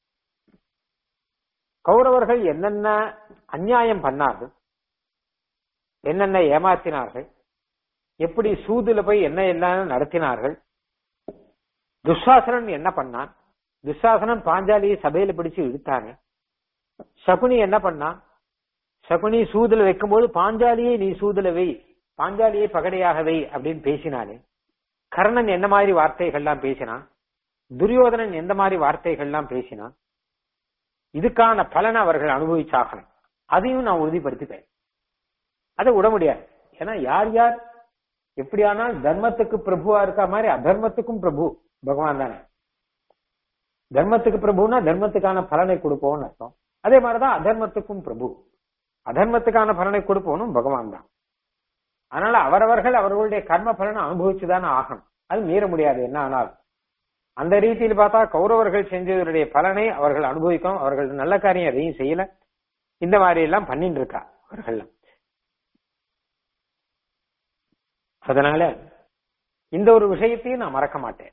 S1: கௌரவர்கள் என்னென்ன அநியாயம் பண்ணார்கள் என்னென்ன ஏமாத்தினார்கள் எப்படி சூதுல போய் என்ன எல்லாம் நடத்தினார்கள் துஷாசனன் என்ன பண்ணான் துஷாசனன் பாஞ்சாலியை சபையில பிடிச்சு இழுத்தாங்க சகுனி என்ன பண்ணான் சகுனி சூதுல வைக்கும்போது பாஞ்சாலியை நீ சூதுல வை பாஞ்சாலியை பகடையாக வை அப்படின்னு பேசினானே கர்ணன் என்ன மாதிரி வார்த்தைகள்லாம் பேசினான் துரியோதனன் எந்த மாதிரி வார்த்தைகள்லாம் பேசினான் இதுக்கான பலனை அவர்கள் அனுபவிச்சாகணும் அதையும் நான் உறுதிப்படுத்திப்பேன் அதை விட முடியாது ஏன்னா யார் யார் எப்படியானால் தர்மத்துக்கு பிரபுவா இருக்க மாதிரி அதர்மத்துக்கும் பிரபு பகவான் தானே தர்மத்துக்கு பிரபுனா தர்மத்துக்கான பலனை கொடுப்போம்னு அர்த்தம் அதே மாதிரிதான் அதர்மத்துக்கும் பிரபு அதர்மத்துக்கான பலனை கொடுப்போனும் பகவான் தான் அதனால அவரவர்கள் அவர்களுடைய கர்ம பலனை அனுபவிச்சுதானே ஆகணும் அது மீற முடியாது என்ன ஆனால் அந்த ரீதியில் பார்த்தா கௌரவர்கள் செஞ்சதனுடைய பலனை அவர்கள் அனுபவிக்கணும் அவர்கள் நல்ல காரியம் எதையும் செய்யல இந்த மாதிரி எல்லாம் பண்ணிட்டு இருக்கா அவர்கள் அதனால இந்த ஒரு விஷயத்தையும் நான் மறக்க மாட்டேன்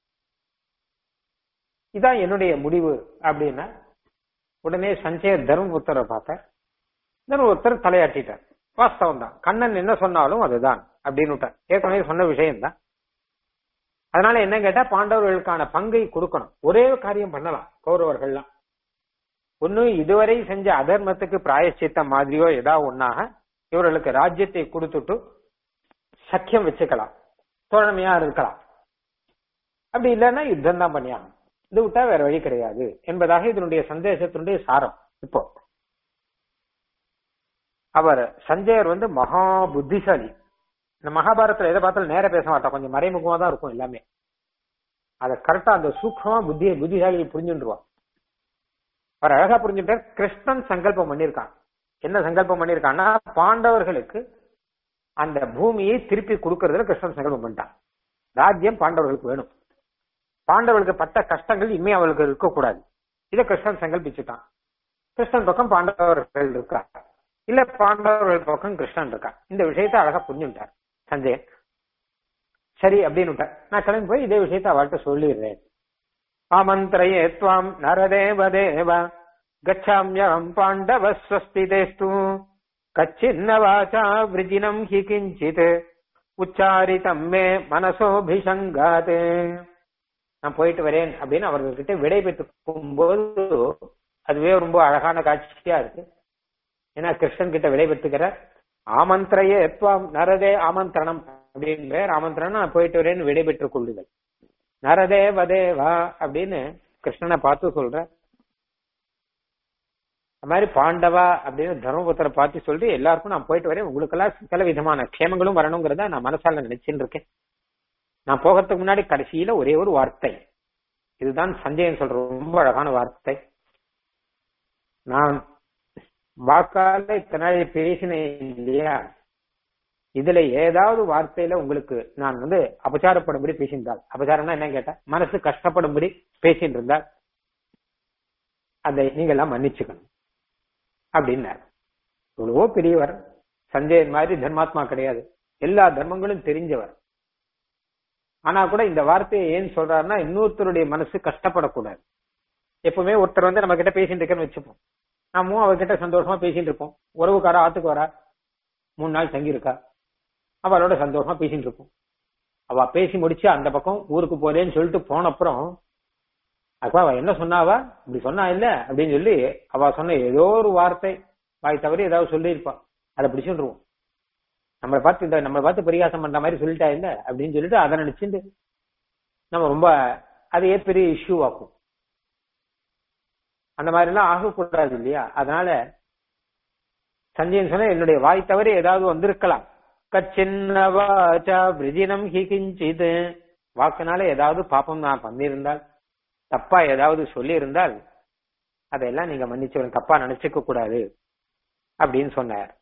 S1: இதான் என்னுடைய முடிவு அப்படின்னா உடனே சஞ்சய தர்மபுத்தரை பார்த்தார் தர்மபுத்தர் தலையாட்டிட்டார் வாஸ்தவம் தான் கண்ணன் என்ன சொன்னாலும் அதுதான் அப்படின்னு விட்டார் ஏற்கனவே சொன்ன விஷயம்தான் அதனால என்ன கேட்டா பாண்டவர்களுக்கான பங்கை கொடுக்கணும் ஒரே காரியம் பண்ணலாம் கௌரவர்கள்லாம் ஒண்ணு இதுவரை செஞ்ச அதர்மத்துக்கு பிராயச்சித்தம் மாதிரியோ ஏதாவது ஒன்னாக இவர்களுக்கு ராஜ்யத்தை கொடுத்துட்டு சக்கியம் வச்சுக்கலாம் தோழமையா இருக்கலாம் அப்படி இல்லைன்னா யுத்தம் தான் பண்ணியாகணும் இது விட்டா வேற வழி கிடையாது என்பதாக இதனுடைய சந்தேசத்தினுடைய சாரம் இப்போ அவர் சஞ்சயர் வந்து மகா புத்திசாலி இந்த மகாபாரதத்துல எதை பார்த்தாலும் நேர பேச மாட்டோம் கொஞ்சம் மறைமுகமா தான் இருக்கும் எல்லாமே அதை கரெக்டா அந்த சூக்ஷமா புத்தியை புத்திசாலியை புரிஞ்சுருவான் அவர் அழகா புரிஞ்சுட்டார் கிருஷ்ணன் சங்கல்பம் பண்ணியிருக்கான் என்ன சங்கல்பம் பண்ணியிருக்கான்னா பாண்டவர்களுக்கு அந்த பூமியை திருப்பி கொடுக்கறதுல கிருஷ்ணன் சங்கல்பம் பண்ணிட்டான் ராஜ்யம் பாண்டவர்களுக்கு வேணும் பாண்டவர்களுக்கு பட்ட கஷ்டங்கள் இனிமே அவர்களுக்கு இருக்கக்கூடாது இதை கிருஷ்ணன் சங்கல்பிச்சுட்டான் கிருஷ்ணன் பக்கம் பாண்டவர்கள் இருக்கா இல்ல பாண்டவர்கள் பக்கம் கிருஷ்ணன் இருக்கா இந்த விஷயத்த அழகா புரிஞ்சுட்டார் சஞ்சயன் சரி அப்படின்னு விட்டார் நான் கிளம்பி போய் இதே விஷயத்த அவள்கிட்ட சொல்லிடுறேன் ஆமந்திரயே துவாம் நரதேவ தேவ கச்சாமியம் பாண்டவ ஸ்வஸ்திதேஸ்து கச்சின்ன வாசா விருஜினம் ஹி கிஞ்சித் உச்சாரிதம் மே மனசோபிஷங்காத் நான் போயிட்டு வரேன் அப்படின்னு அவர்கள்கிட்ட விடை பெற்றுக்கும் போது அதுவே ரொம்ப அழகான காட்சியா இருக்கு ஏன்னா கிருஷ்ணன் கிட்ட விடை பெற்றுக்கிற ஆமந்திரையே எத்வாம் நரதே ஆமந்திரணம் அப்படின்னு ஆமந்திரணம் நான் போயிட்டு வரேன்னு விடை பெற்றுக் கொள்ளுதல் நரதே வதேவா அப்படின்னு கிருஷ்ணனை பார்த்து சொல்ற அது மாதிரி பாண்டவா அப்படின்னு தர்மபுத்தரை பார்த்து சொல்லிட்டு எல்லாருக்கும் நான் போயிட்டு வரேன் உங்களுக்கெல்லாம் சில விதமான க்ஷேமங்களும் வரணுங்கிறத நான் மனசால நினைச்சுட்டு இருக்கேன் நான் போகிறதுக்கு முன்னாடி கடைசியில ஒரே ஒரு வார்த்தை இதுதான் சஞ்சயன் சொல்ற ரொம்ப அழகான வார்த்தை நான் வாக்கால இத்தனை நாள் பேசினேன் இல்லையா இதுல ஏதாவது வார்த்தையில உங்களுக்கு நான் வந்து அபச்சாரப்படும்படி பேசியிருந்தால் அபச்சாரம்னா என்ன கேட்டா மனசு கஷ்டப்படும்படி பேசிட்டு இருந்தால் அதை நீங்க எல்லாம் மன்னிச்சுக்கணும் அப்படின்னார் இவ்வளவோ பெரியவர் சஞ்சயன் மாதிரி தர்மாத்மா கிடையாது எல்லா தர்மங்களும் தெரிஞ்சவர் ஆனா கூட இந்த வார்த்தையை ஏன் சொல்றாருன்னா இன்னொருத்தருடைய மனசு கஷ்டப்படக்கூடாது எப்பவுமே ஒருத்தர் வந்து நம்ம கிட்ட பேசிட்டு இருக்கேன்னு வச்சுப்போம் நாமும் அவர்கிட்ட சந்தோஷமா பேசிட்டு இருப்போம் உறவுக்காரா ஆத்துக்கு வரா மூணு நாள் தங்கி இருக்கா அவளோட சந்தோஷமா பேசிட்டு இருப்போம் அவ பேசி முடிச்சு அந்த பக்கம் ஊருக்கு போறேன்னு சொல்லிட்டு போன அப்புறம் அப்ப அவ என்ன சொன்னாவா இப்படி சொன்னா இல்ல அப்படின்னு சொல்லி அவ சொன்ன ஏதோ ஒரு வார்த்தை வாய் தவறி ஏதாவது சொல்லியிருப்பா அதை பிடிச்சுருவோம் நம்மளை பார்த்து இந்த நம்மளை பார்த்து பரிகாசம் பண்ற மாதிரி சொல்லிட்டா இல்ல அப்படின்னு சொல்லிட்டு அதை நினைச்சுட்டு நம்ம ரொம்ப அதையே பெரிய இஷ்யூ ஆக்கும் அந்த மாதிரி எல்லாம் ஆகக்கூடாது இல்லையா அதனால சஞ்சயன் சொன்ன என்னுடைய வாய் தவறி ஏதாவது வந்திருக்கலாம் கச்சின்ன வாச்சா விருஜினம் ஹி கிஞ்சித் வாக்குனால ஏதாவது பாப்பம் நான் பண்ணியிருந்தால் தப்பா ஏதாவது சொல்லி இருந்தால் அதையெல்லாம் நீங்க மன்னிச்சு தப்பா நினைச்சுக்க கூடாது அப்படின்னு சொன்னார்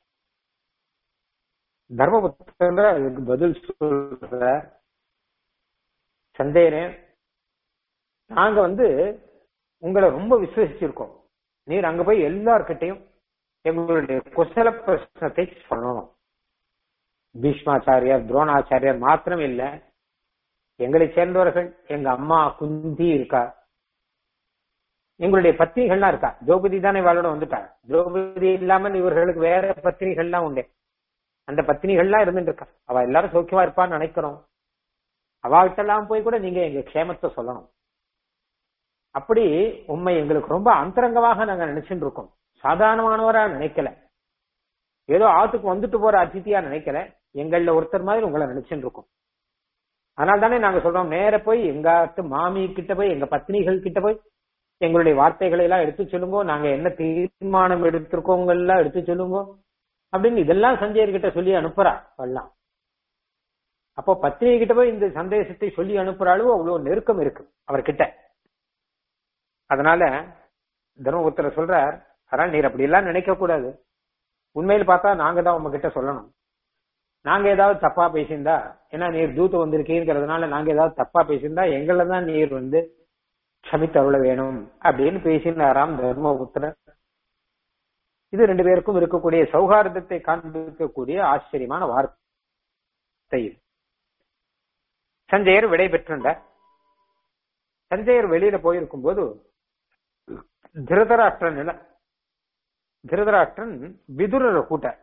S1: தர்மபுத்திரர் அதுக்கு பதில் சொல்ற சந்தேகனே நாங்க வந்து உங்களை ரொம்ப விசுவசிச்சிருக்கோம் நீர் அங்க போய் எல்லார்கிட்டையும் எங்களுடைய குசல பிரச்சனத்தை சொல்லணும் பீஷ்மாச்சாரியார் துரோணாச்சாரியார் மாத்திரம் இல்ல எங்களை சேர்ந்தவர்கள் எங்க அம்மா குந்தி இருக்கா எங்களுடைய பத்திரிகள்லாம் இருக்கா திரௌபதி தானே இவாளோட வந்துட்டாங்க திரௌபதி இல்லாமல் இவர்களுக்கு வேற பத்திரிகள்லாம் உண்டு அந்த பத்தினிகள்லாம் இருந்துட்டு இருக்கா அவ எல்லாரும் சௌக்கியமா இருப்பான்னு நினைக்கிறோம் அவள்கிட்ட எல்லாம் போய் கூட நீங்க எங்க க்ஷேமத்தை சொல்லணும் அப்படி உண்மை எங்களுக்கு ரொம்ப அந்தரங்கமாக நாங்க நினைச்சுட்டு இருக்கோம் சாதாரணமானவரா நினைக்கல ஏதோ ஆத்துக்கு வந்துட்டு போற அதிதியா நினைக்கல எங்கள ஒருத்தர் மாதிரி உங்களை நினைச்சுட்டு இருக்கோம் அதனால தானே நாங்க சொல்றோம் நேர போய் எங்க மாமி கிட்ட போய் எங்க பத்னிகள் கிட்ட போய் எங்களுடைய வார்த்தைகளை எல்லாம் எடுத்து சொல்லுங்க நாங்க என்ன தீர்மானம் எடுத்திருக்கோங்க எல்லாம் எடுத்து சொல்லுங்க அப்படின்னு இதெல்லாம் சஞ்சயர்கிட்ட சொல்லி அனுப்புறா எல்லாம் அப்போ பத்னி கிட்ட போய் இந்த சந்தேசத்தை சொல்லி அனுப்புற அளவு அவ்வளவு நெருக்கம் இருக்கு அவர்கிட்ட அதனால தர்மபுத்திர சொல்றார் அதனால நீர் அப்படி எல்லாம் நினைக்க கூடாது உண்மையில் பார்த்தா நாங்க தான் உங்ககிட்ட சொல்லணும் நாங்க ஏதாவது தப்பா பேசியிருந்தா ஏன்னா நீர் தூத்து வந்திருக்கீங்கிறதுனால நாங்க ஏதாவது தப்பா பேசியிருந்தா எங்கள தான் நீர் வந்து க்ஷமித்தருள வேணும் அப்படின்னு பேசினாராம் தர்மபுத்திரர் இது ரெண்டு பேருக்கும் இருக்கக்கூடிய சௌகார்தத்தை காண்பிக்கக்கூடிய ஆச்சரியமான வார்த்தை வார்த்தை இது. சஞ்சயர் விடை பெற்றுண்டார் சஞ்சயர் வெளியில போயிருக்கும் போது திருதராஷ்டிரன் இல்ல திருதராஷ்டிரன் விதுரரை கூட்டார்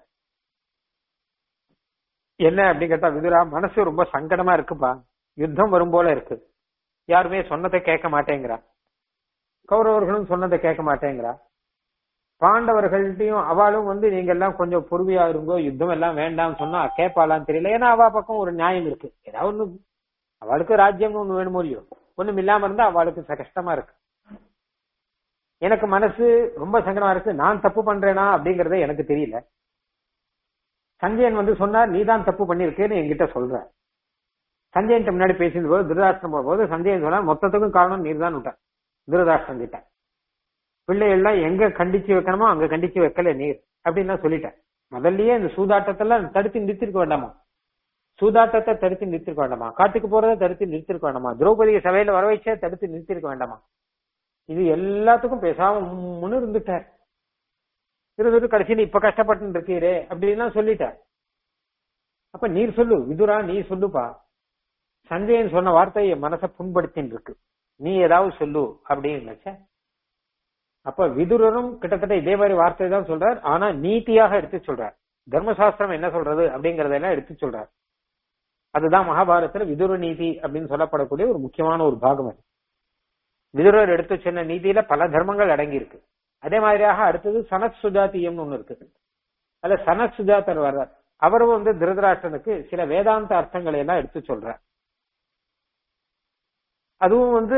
S1: என்ன அப்படின்னு கேட்டா விதுரா மனசு ரொம்ப சங்கடமா இருக்குப்பா யுத்தம் வரும் போல இருக்கு யாருமே சொன்னதை கேட்க மாட்டேங்கிறா கௌரவர்களும் சொன்னதை கேட்க மாட்டேங்கிறா பாண்டவர்கள்ட்டையும் அவளும் வந்து நீங்க எல்லாம் கொஞ்சம் பொறுமையா இருங்கோ யுத்தம் எல்லாம் வேண்டாம்னு சொன்னா கேட்பாளான்னு தெரியல ஏன்னா அவ பக்கம் ஒரு நியாயம் இருக்கு ஏதாவது ஒண்ணு அவளுக்கு ராஜ்யம் ஒண்ணு வேணுமோ இல்லையோ ஒண்ணும் இல்லாம இருந்தா அவளுக்கு ச- கஷ்டமா இருக்கு எனக்கு மனசு ரொம்ப சங்கடமா இருக்கு நான் தப்பு பண்றேனா அப்படிங்கறதே எனக்கு தெரியல சஞ்சயன் வந்து சொன்னார் நீ தான் தப்பு பண்ணிருக்கேன்னு என்கிட்ட சொல்ற சஞ்சயன் முன்னாடி பேசின போது திருதாஷ்டிரம் போகும்போது சஞ்சயன் சொன்னா மொத்தத்துக்கும் காரணம் நீர் தான் விட்டார் திருதாஷ்டிரம் கிட்ட பிள்ளைகள்லாம் எங்க கண்டிச்சு வைக்கணுமோ அங்க கண்டிச்சு வைக்கல நீர் அப்படின்னு நான் சொல்லிட்டேன் முதல்லயே இந்த சூதாட்டத்தெல்லாம் தடுத்து நிறுத்திருக்க வேண்டாமா சூதாட்டத்தை தடுத்து நிறுத்திருக்க வேண்டாமா காட்டுக்கு போறதை தடுத்து நிறுத்திருக்க வேண்டாமா திரௌபதியை சபையில வர வச்சே தடுத்து நிறுத்திருக்க வேண்டாமா இது எல்லாத்துக்கும் பேசாம முன்னு இருந்துட்டார் இருந்துட்டு கடைசியில் இப்ப கஷ்டப்பட்டு இருக்கீரே அப்படின்லாம் சொல்லிட்டார் அப்ப நீர் சொல்லு விதுரா நீ சொல்லுப்பா சஞ்சயன் சொன்ன வார்த்தை என் மனசை புண்படுத்தின்னு இருக்கு நீ ஏதாவது சொல்லு அப்படின்னு நினைச்ச அப்ப விதுரரும் கிட்டத்தட்ட இதே மாதிரி வார்த்தை தான் சொல்றார் ஆனா நீதியாக எடுத்து சொல்றார் தர்மசாஸ்திரம் என்ன சொல்றது அப்படிங்கறதெல்லாம் எடுத்து சொல்றார் அதுதான் மகாபாரதத்துல விதுர நீதி அப்படின்னு சொல்லப்படக்கூடிய ஒரு முக்கியமான ஒரு பாகம் அது விதுரர் எடுத்து சொன்ன நீதியில பல தர்மங்கள் அடங்கி இருக்கு அதே மாதிரியாக அடுத்தது சனத் சுஜாத்தியம்னு ஒண்ணு இருக்கு அதுல சனத் சுஜாதர் வர்றார் அவரும் வந்து திருதராஷ்டனுக்கு சில வேதாந்த அர்த்தங்களை எல்லாம் எடுத்து சொல்றார் அதுவும் வந்து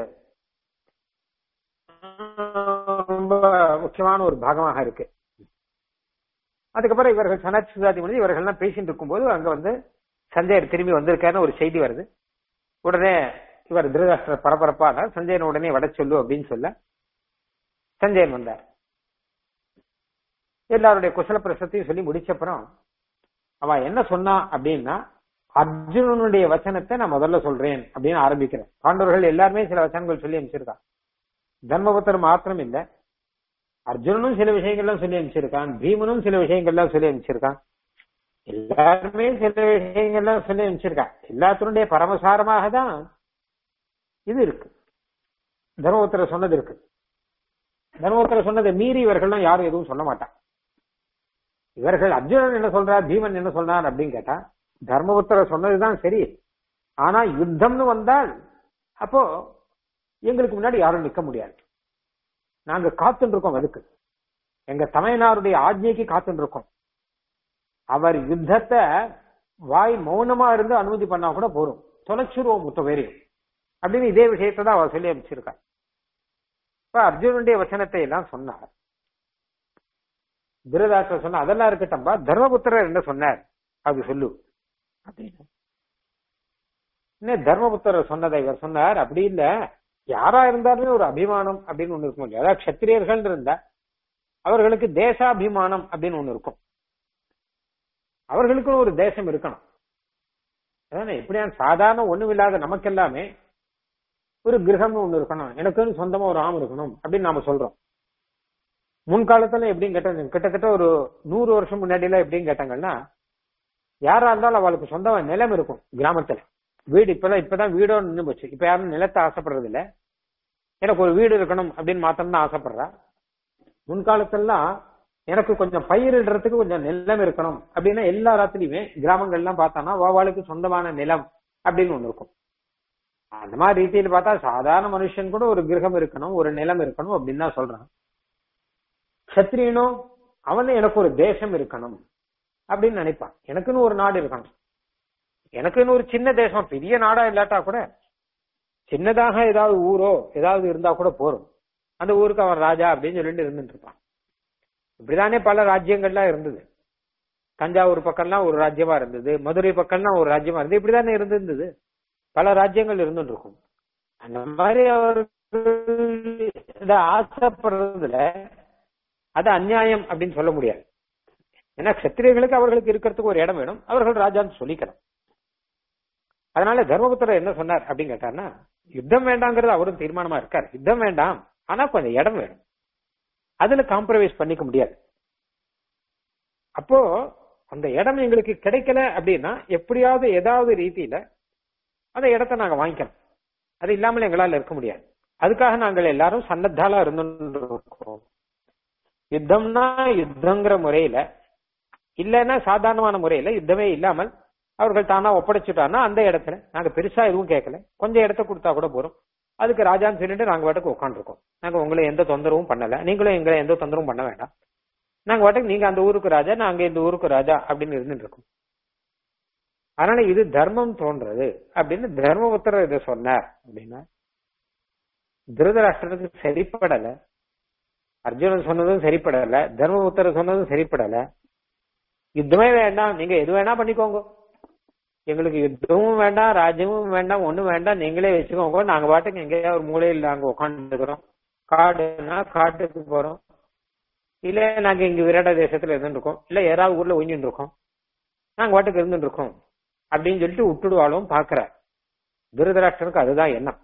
S1: ரொம்ப முக்கியமான ஒரு பாகமாக இருக்கு அதுக்கப்புறம் இவர்கள் சனத் சுஜாதி முடிஞ்சு இவர்கள்லாம் பேசிட்டு இருக்கும்போது அங்க வந்து சஞ்சயர் திரும்பி வந்திருக்காருன்னு ஒரு செய்தி வருது உடனே இவர் திருதராஷ்டிரர் பரபரப்பான சஞ்சயன் உடனே வட சொல்லு அப்படின்னு சொல்ல சஞ்சயன் வந்தார் எல்லாருடைய குசல பிரசத்தையும் சொல்லி முடிச்சப்புறம் அவ என்ன சொன்னா அப்படின்னா அர்ஜுனனுடைய வச்சனத்தை நான் முதல்ல சொல்றேன் அப்படின்னு ஆரம்பிக்கிறேன் பாண்டவர்கள் எல்லாருமே சில வச்சனங்கள் சொல்லி அனுப்பிச்சிருக்கான் தர்மபுத்தர் மாத்திரம் இல்ல அர்ஜுனனும் சில விஷயங்கள்லாம் சொல்லி அனுப்பிச்சிருக்கான் பீமனும் சில விஷயங்கள்லாம் சொல்லி அனுப்பிச்சிருக்கான் எல்லாருமே சில விஷயங்கள்லாம் சொல்லி அனுப்பிச்சிருக்கான் எல்லாத்தினுடைய பரமசாரமாக தான் இது இருக்கு தர்மபுத்திர சொன்னது இருக்கு தர்மபுத்திர சொன்னதை மீறி இவர்கள்லாம் யாரும் எதுவும் சொல்ல மாட்டான் இவர்கள் அர்ஜுனன் என்ன சொல்றார் பீமன் என்ன சொல்றார் அப்படின்னு கேட்டா தர்மபுத்திர சொன்னதுதான் சரி ஆனா யுத்தம்னு வந்தால் அப்போ எங்களுக்கு முன்னாடி யாரும் நிக்க முடியாது நாங்க காத்துட்டு இருக்கோம் அதுக்கு எங்க தமையனாருடைய ஆஜ்ஞைக்கு காத்துட்டு இருக்கோம் அவர் யுத்தத்தை வாய் மௌனமா இருந்து அனுமதி பண்ணா கூட போறோம் தொலைச்சிருவோம் மொத்த பேரையும் அப்படின்னு இதே விஷயத்தை தான் அவர் சொல்லி அமைச்சிருக்கார் இப்ப அர்ஜுனுடைய வச்சனத்தை எல்லாம் சொன்னார் திருதாசர் சொன்ன அதெல்லாம் இருக்கட்டும்பா தர்மபுத்திரர் என்ன சொன்னார் அது சொல்லு அப்படின்னு என்ன தர்மபுத்திரர் சொன்னதை இவர் சொன்னார் அப்படி இல்ல யாரா இருந்தாலுமே ஒரு அபிமானம் அப்படின்னு ஒண்ணு இருக்கும் இல்லையா அதாவது கத்திரியர்கள் இருந்தா அவர்களுக்கு தேசாபிமானம் அப்படின்னு ஒண்ணு இருக்கும் அவர்களுக்கும் ஒரு தேசம் இருக்கணும் அதானே எப்படியா சாதாரண ஒண்ணுமில்லாத நமக்கு எல்லாமே ஒரு கிரகம்னு ஒண்ணு இருக்கணும் எனக்குன்னு சொந்தமா ஒரு ஆம் இருக்கணும் அப்படின்னு நாம சொல்றோம் முன்காலத்துல எப்படின்னு கேட்ட கிட்டத்தட்ட ஒரு நூறு வருஷம் முன்னாடி எல்லாம் எப்படின்னு கேட்டாங்கன்னா யாரா இருந்தாலும் அவளுக்கு சொந்தமா நிலம் இருக்கும் கிராமத்துல வீடு இப்பதான் இப்பதான் வீடோ நின்று போச்சு இப்ப யாரும் நிலத்தை ஆசைப்படுறது இல்ல எனக்கு ஒரு வீடு இருக்கணும் அப்படின்னு மாத்திரம் தான் ஆசைப்படுறா முன்காலத்துலாம் எனக்கு கொஞ்சம் பயிரிடுறதுக்கு கொஞ்சம் நிலம் இருக்கணும் அப்படின்னா எல்லா ராத்திரியுமே கிராமங்கள்லாம் பார்த்தானா வாவாளுக்கு சொந்தமான நிலம் அப்படின்னு ஒண்ணு இருக்கும் அந்த மாதிரி ரீதியில பார்த்தா சாதாரண மனுஷன் கூட ஒரு கிரகம் இருக்கணும் ஒரு நிலம் இருக்கணும் அப்படின்னு தான் சொல்றான் கத்திரியனோ அவனு எனக்கு ஒரு தேசம் இருக்கணும் அப்படின்னு நினைப்பான் எனக்குன்னு ஒரு நாடு இருக்கணும் எனக்குன்னு ஒரு சின்ன தேசம் பெரிய நாடா இல்லாட்டா கூட சின்னதாக ஏதாவது ஊரோ ஏதாவது இருந்தா கூட போறோம் அந்த ஊருக்கு அவன் ராஜா அப்படின்னு சொல்லிட்டு இருந்துட்டு இருப்பான் இப்படிதானே பல ராஜ்யங்கள்லாம் இருந்தது தஞ்சாவூர் பக்கம்லாம் ஒரு ராஜ்யமா இருந்தது மதுரை பக்கம்லாம் ஒரு ராஜ்யமா இருந்தது இப்படிதானே இருந்திருந்தது பல ராஜ்யங்கள் இருந்துட்டு இருக்கும் அந்த மாதிரி அவர்கள் ஆசைப்படுறதுல அது அநியாயம் அப்படின்னு சொல்ல முடியாது ஏன்னா கத்திரியர்களுக்கு அவர்களுக்கு இருக்கிறதுக்கு ஒரு இடம் வேணும் அவர்கள் ராஜான்னு சொல்லிக்கணும் அதனால தர்மபுத்திரர் என்ன சொன்னார் அப்படின்னு கேட்டார்னா யுத்தம் வேண்டாங்கிறது அவரும் தீர்மானமா இருக்கார் யுத்தம் வேண்டாம் ஆனா கொஞ்சம் இடம் வேணும் அதுல காம்ப்ரமைஸ் பண்ணிக்க முடியாது அப்போ அந்த இடம் எங்களுக்கு கிடைக்கல அப்படின்னா எப்படியாவது ஏதாவது ரீதியில அந்த இடத்த நாங்க வாங்கிக்கணும் அது இல்லாமல் எங்களால இருக்க முடியாது அதுக்காக நாங்கள் எல்லாரும் சன்னத்தாலா இருந்துருக்கோம் யுத்தம்னா யுத்தங்கிற முறையில இல்லைன்னா சாதாரணமான முறையில யுத்தமே இல்லாமல் அவர்கள் தானா ஒப்படைச்சுட்டான்னா அந்த இடத்துல நாங்க பெருசா எதுவும் கேட்கல கொஞ்சம் இடத்த கொடுத்தா கூட போறோம் அதுக்கு ராஜான்னு சொல்லிட்டு நாங்க வாட்டுக்கு உட்காந்துருக்கோம் நாங்க உங்களை எந்த தொந்தரவும் பண்ணல நீங்களும் எங்களை எந்த தொந்தரவும் பண்ண வேண்டாம் நாங்க வாட்டுக்கு நீங்க அந்த ஊருக்கு ராஜா நாங்க இந்த ஊருக்கு ராஜா அப்படின்னு இருந்துட்டு இருக்கோம் அதனால இது தர்மம் தோன்றது அப்படின்னு தர்மபுத்திரர் இதை சொன்னார் அப்படின்னா திருதராஷ்டிரத்துக்கு சரிப்படல அர்ஜுனன் சொன்னதும் சரிப்படல தர்மபுத்திரர் சொன்னதும் சரிப்படல யுத்தமே வேண்டாம் நீங்க எது வேணா பண்ணிக்கோங்க எங்களுக்கு யுத்தமும் வேண்டாம் ராஜ்யமும் வேண்டாம் ஒண்ணும் வேண்டாம் நீங்களே வச்சுக்கோங்க நாங்க பாட்டுக்கு எங்கேயாவது ஒரு மூலையில் நாங்க உட்காந்துருக்கிறோம் காடுனா காட்டுக்கு போறோம் இல்ல நாங்க இங்க விராட தேசத்துல இருந்துருக்கோம் இல்ல ஏதாவது ஊர்ல ஒழிஞ்சுட்டு இருக்கோம் நாங்க பாட்டுக்கு இருந்துட்டு இருக்கோம் அப்படின்னு சொல்லிட்டு விட்டுடுவாளும் பாக்குற திருதராஷ்டனுக்கு அதுதான் எண்ணம்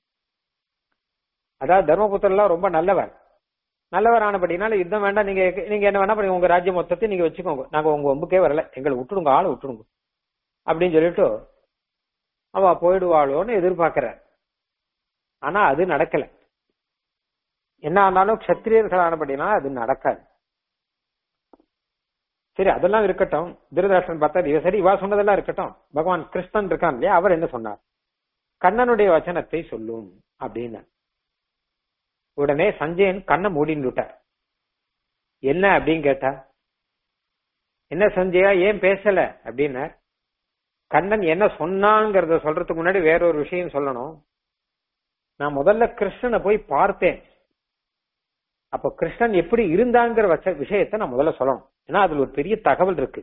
S1: அதாவது தர்மபுத்திரலாம் ரொம்ப நல்லவர் நல்லவர் ஆனபடினால யுத்தம் வேண்டாம் நீங்க நீங்க என்ன வேணா பண்ணி உங்க ராஜ்யம் மொத்தத்தை நீங்க வச்சுக்கோங்க நாங்க உங்க ஒம்புக்கே வரல எங்களை விட்டுடுங்க ஆளை விட்டுடுங்க அப்படின்னு சொல்லிட்டு அவ போயிடுவாளோன்னு எதிர்பார்க்கிற ஆனா அது நடக்கல என்ன ஆனாலும் கத்திரியர்கள் ஆனபடினா அது நடக்காது சரி அதெல்லாம் இருக்கட்டும் திருதராஷ்டிரன் பார்த்தா இவ சரி இவா சொன்னதெல்லாம் இருக்கட்டும் பகவான் கிருஷ்ணன் இருக்கான் இல்லையா அவர் என்ன சொன்னார் கண்ணனுடைய வச்சனத்தை சொல்லும் அப்படின்னு உடனே சஞ்சயன் கண்ணை மூடின்னு விட்டார் என்ன அப்படின்னு கேட்டா என்ன சஞ்சயா ஏன் பேசல அப்படின்னு கண்ணன் என்ன சொன்னாங்கிறத சொல்றதுக்கு முன்னாடி வேற ஒரு விஷயம் சொல்லணும் நான் முதல்ல கிருஷ்ணனை போய் பார்த்தேன் அப்ப கிருஷ்ணன் எப்படி இருந்தாங்கிற வச்ச விஷயத்த நான் முதல்ல சொல்லணும் ஏன்னா அதுல ஒரு பெரிய தகவல் இருக்கு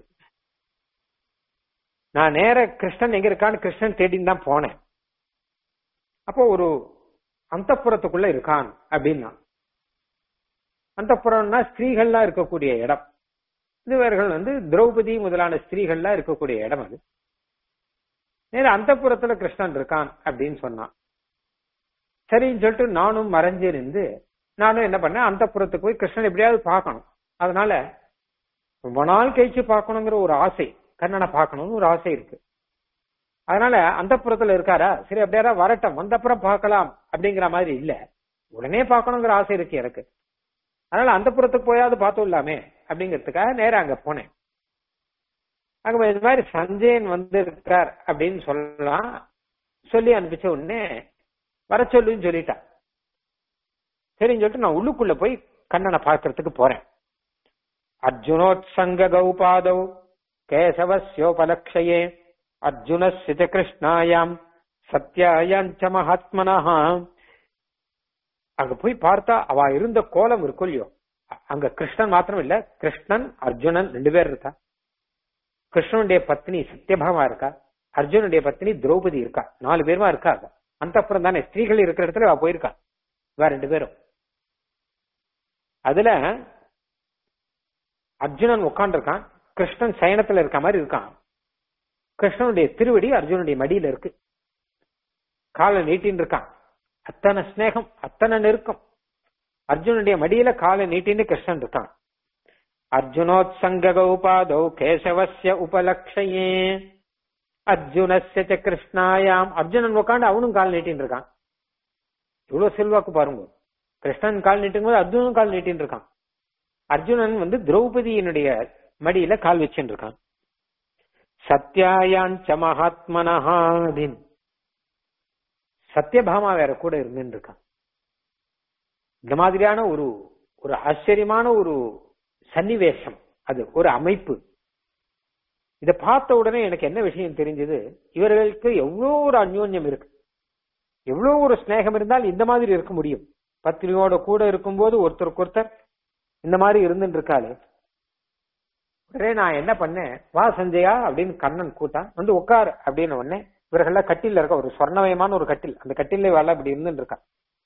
S1: நான் நேர கிருஷ்ணன் எங்க இருக்கான்னு கிருஷ்ணன் தேடின்னு தான் போனேன் அப்போ ஒரு அந்தப்புறத்துக்குள்ள இருக்கான் அப்படின்னா அந்தப்புறம்னா ஸ்திரீகள்லாம் இருக்கக்கூடிய இடம் இதுவர்கள் வந்து திரௌபதி முதலான ஸ்திரீகள்லாம் இருக்கக்கூடிய இடம் அது நேர அந்தப்புறத்துல கிருஷ்ணன் இருக்கான் அப்படின்னு சொன்னான் சரின்னு சொல்லிட்டு நானும் மறைஞ்சு இருந்து நானும் என்ன பண்ணேன் அந்தப்புறத்துக்கு போய் கிருஷ்ணன் எப்படியாவது பார்க்கணும் அதனால ரொம்ப நாள் கழிச்சு பார்க்கணுங்கிற ஒரு ஆசை கண்ணனை பார்க்கணும்னு ஒரு ஆசை இருக்கு அதனால அந்த புறத்துல இருக்காரா சரி அப்படியா வரட்டும் வந்தப்புறம் பார்க்கலாம் அப்படிங்கிற மாதிரி இல்ல உடனே பார்க்கணுங்கிற ஆசை இருக்கு எனக்கு அதனால அந்த புறத்துக்கு போயாவது பார்த்தோம் இல்லாமே அப்படிங்கிறதுக்காக நேரம் அங்க போனேன் அங்க இந்த மாதிரி சஞ்சயன் வந்து இருக்கார் அப்படின்னு சொல்லலாம் சொல்லி அனுப்பிச்ச உடனே வர சொல்லுன்னு சொல்லிட்டான் சரின்னு சொல்லிட்டு நான் உள்ளுக்குள்ள போய் கண்ணனை பார்க்கறதுக்கு போறேன் அர்ஜுனோத்சங்க கௌபாதௌ கேசவஸ்யோபலக்ஷயே அர்ஜுனஸ்ய ச கிருஷ்ணாயாம் சத்யாயாஞ்ச மகாத்மனஹா அங்க போய் பார்த்தா அவ இருந்த கோலம் இருக்கும் இல்லையோ அங்க கிருஷ்ணன் மாத்திரம் இல்ல கிருஷ்ணன் அர்ஜுனன் ரெண்டு பேர் இருக்கா கிருஷ்ணனுடைய பத்னி சத்யபாமா இருக்கா அர்ஜுனுடைய பத்னி திரௌபதி இருக்கா நாலு பேருமா இருக்கா அந்த அப்புறம் தானே ஸ்திரீகள் இருக்கிற இடத்துல அவ போயிருக்கா வேற ரெண்டு பேரும் அதுல அர்ஜுனன் உட்காந்துருக்கான் கிருஷ்ணன் சயனத்துல இருக்க மாதிரி இருக்கான் கிருஷ்ணனுடைய திருவடி அர்ஜுனுடைய மடியில இருக்கு காலை நீட்டின்னு இருக்கான் அத்தனை ஸ்நேகம் அத்தனை நெருக்கம் அர்ஜுனுடைய மடியில காலை நீட்டின்னு கிருஷ்ணன் இருக்கான் அர்ஜுனோத்சங்க கௌபாதௌ கேசவஸ்ய உபலக்ஷயே அர்ஜுனஸ்ய ச கிருஷ்ணாயாம் அர்ஜுனன் உட்காந்து அவனும் கால் நீட்டின்னு இருக்கான் இவ்வளவு செல்வாக்கு பாருங்க கிருஷ்ணன் கால் நீட்டும் போது அர்ஜுனன் கால் நீட்டின்னு இருக்கான் அர்ஜுனன் வந்து திரௌபதியினுடைய மடியில கால் வச்சுட்டு இருக்கான் சத்யாயாஞ்ச மகாத்மனஹா அப்படின்னு சத்யபாமா வேற கூட இருந்துட்டு இருக்கான் இந்த மாதிரியான ஒரு ஒரு ஆச்சரியமான ஒரு சன்னிவேசம் அது ஒரு அமைப்பு இத பார்த்த உடனே எனக்கு என்ன விஷயம் தெரிஞ்சது இவர்களுக்கு எவ்வளோ ஒரு அந்யோன்யம் இருக்கு எவ்வளவு ஒரு ஸ்நேகம் இருந்தால் இந்த மாதிரி இருக்க முடியும் பத்தினியோட கூட இருக்கும்போது ஒருத்தருக்கு ஒருத்தர் இந்த மாதிரி இருந்துட்டு இருக்காளே உடனே நான் என்ன பண்ணேன் வா சஞ்சயா அப்படின்னு கண்ணன் கூட்டான் வந்து உட்கார் அப்படின்னு உடனே இவர்கள்லாம் கட்டில இருக்க ஒரு சொர்ணமயமான ஒரு கட்டில் அந்த கட்டில வேலை இப்படி இருந்துட்டு இருக்கா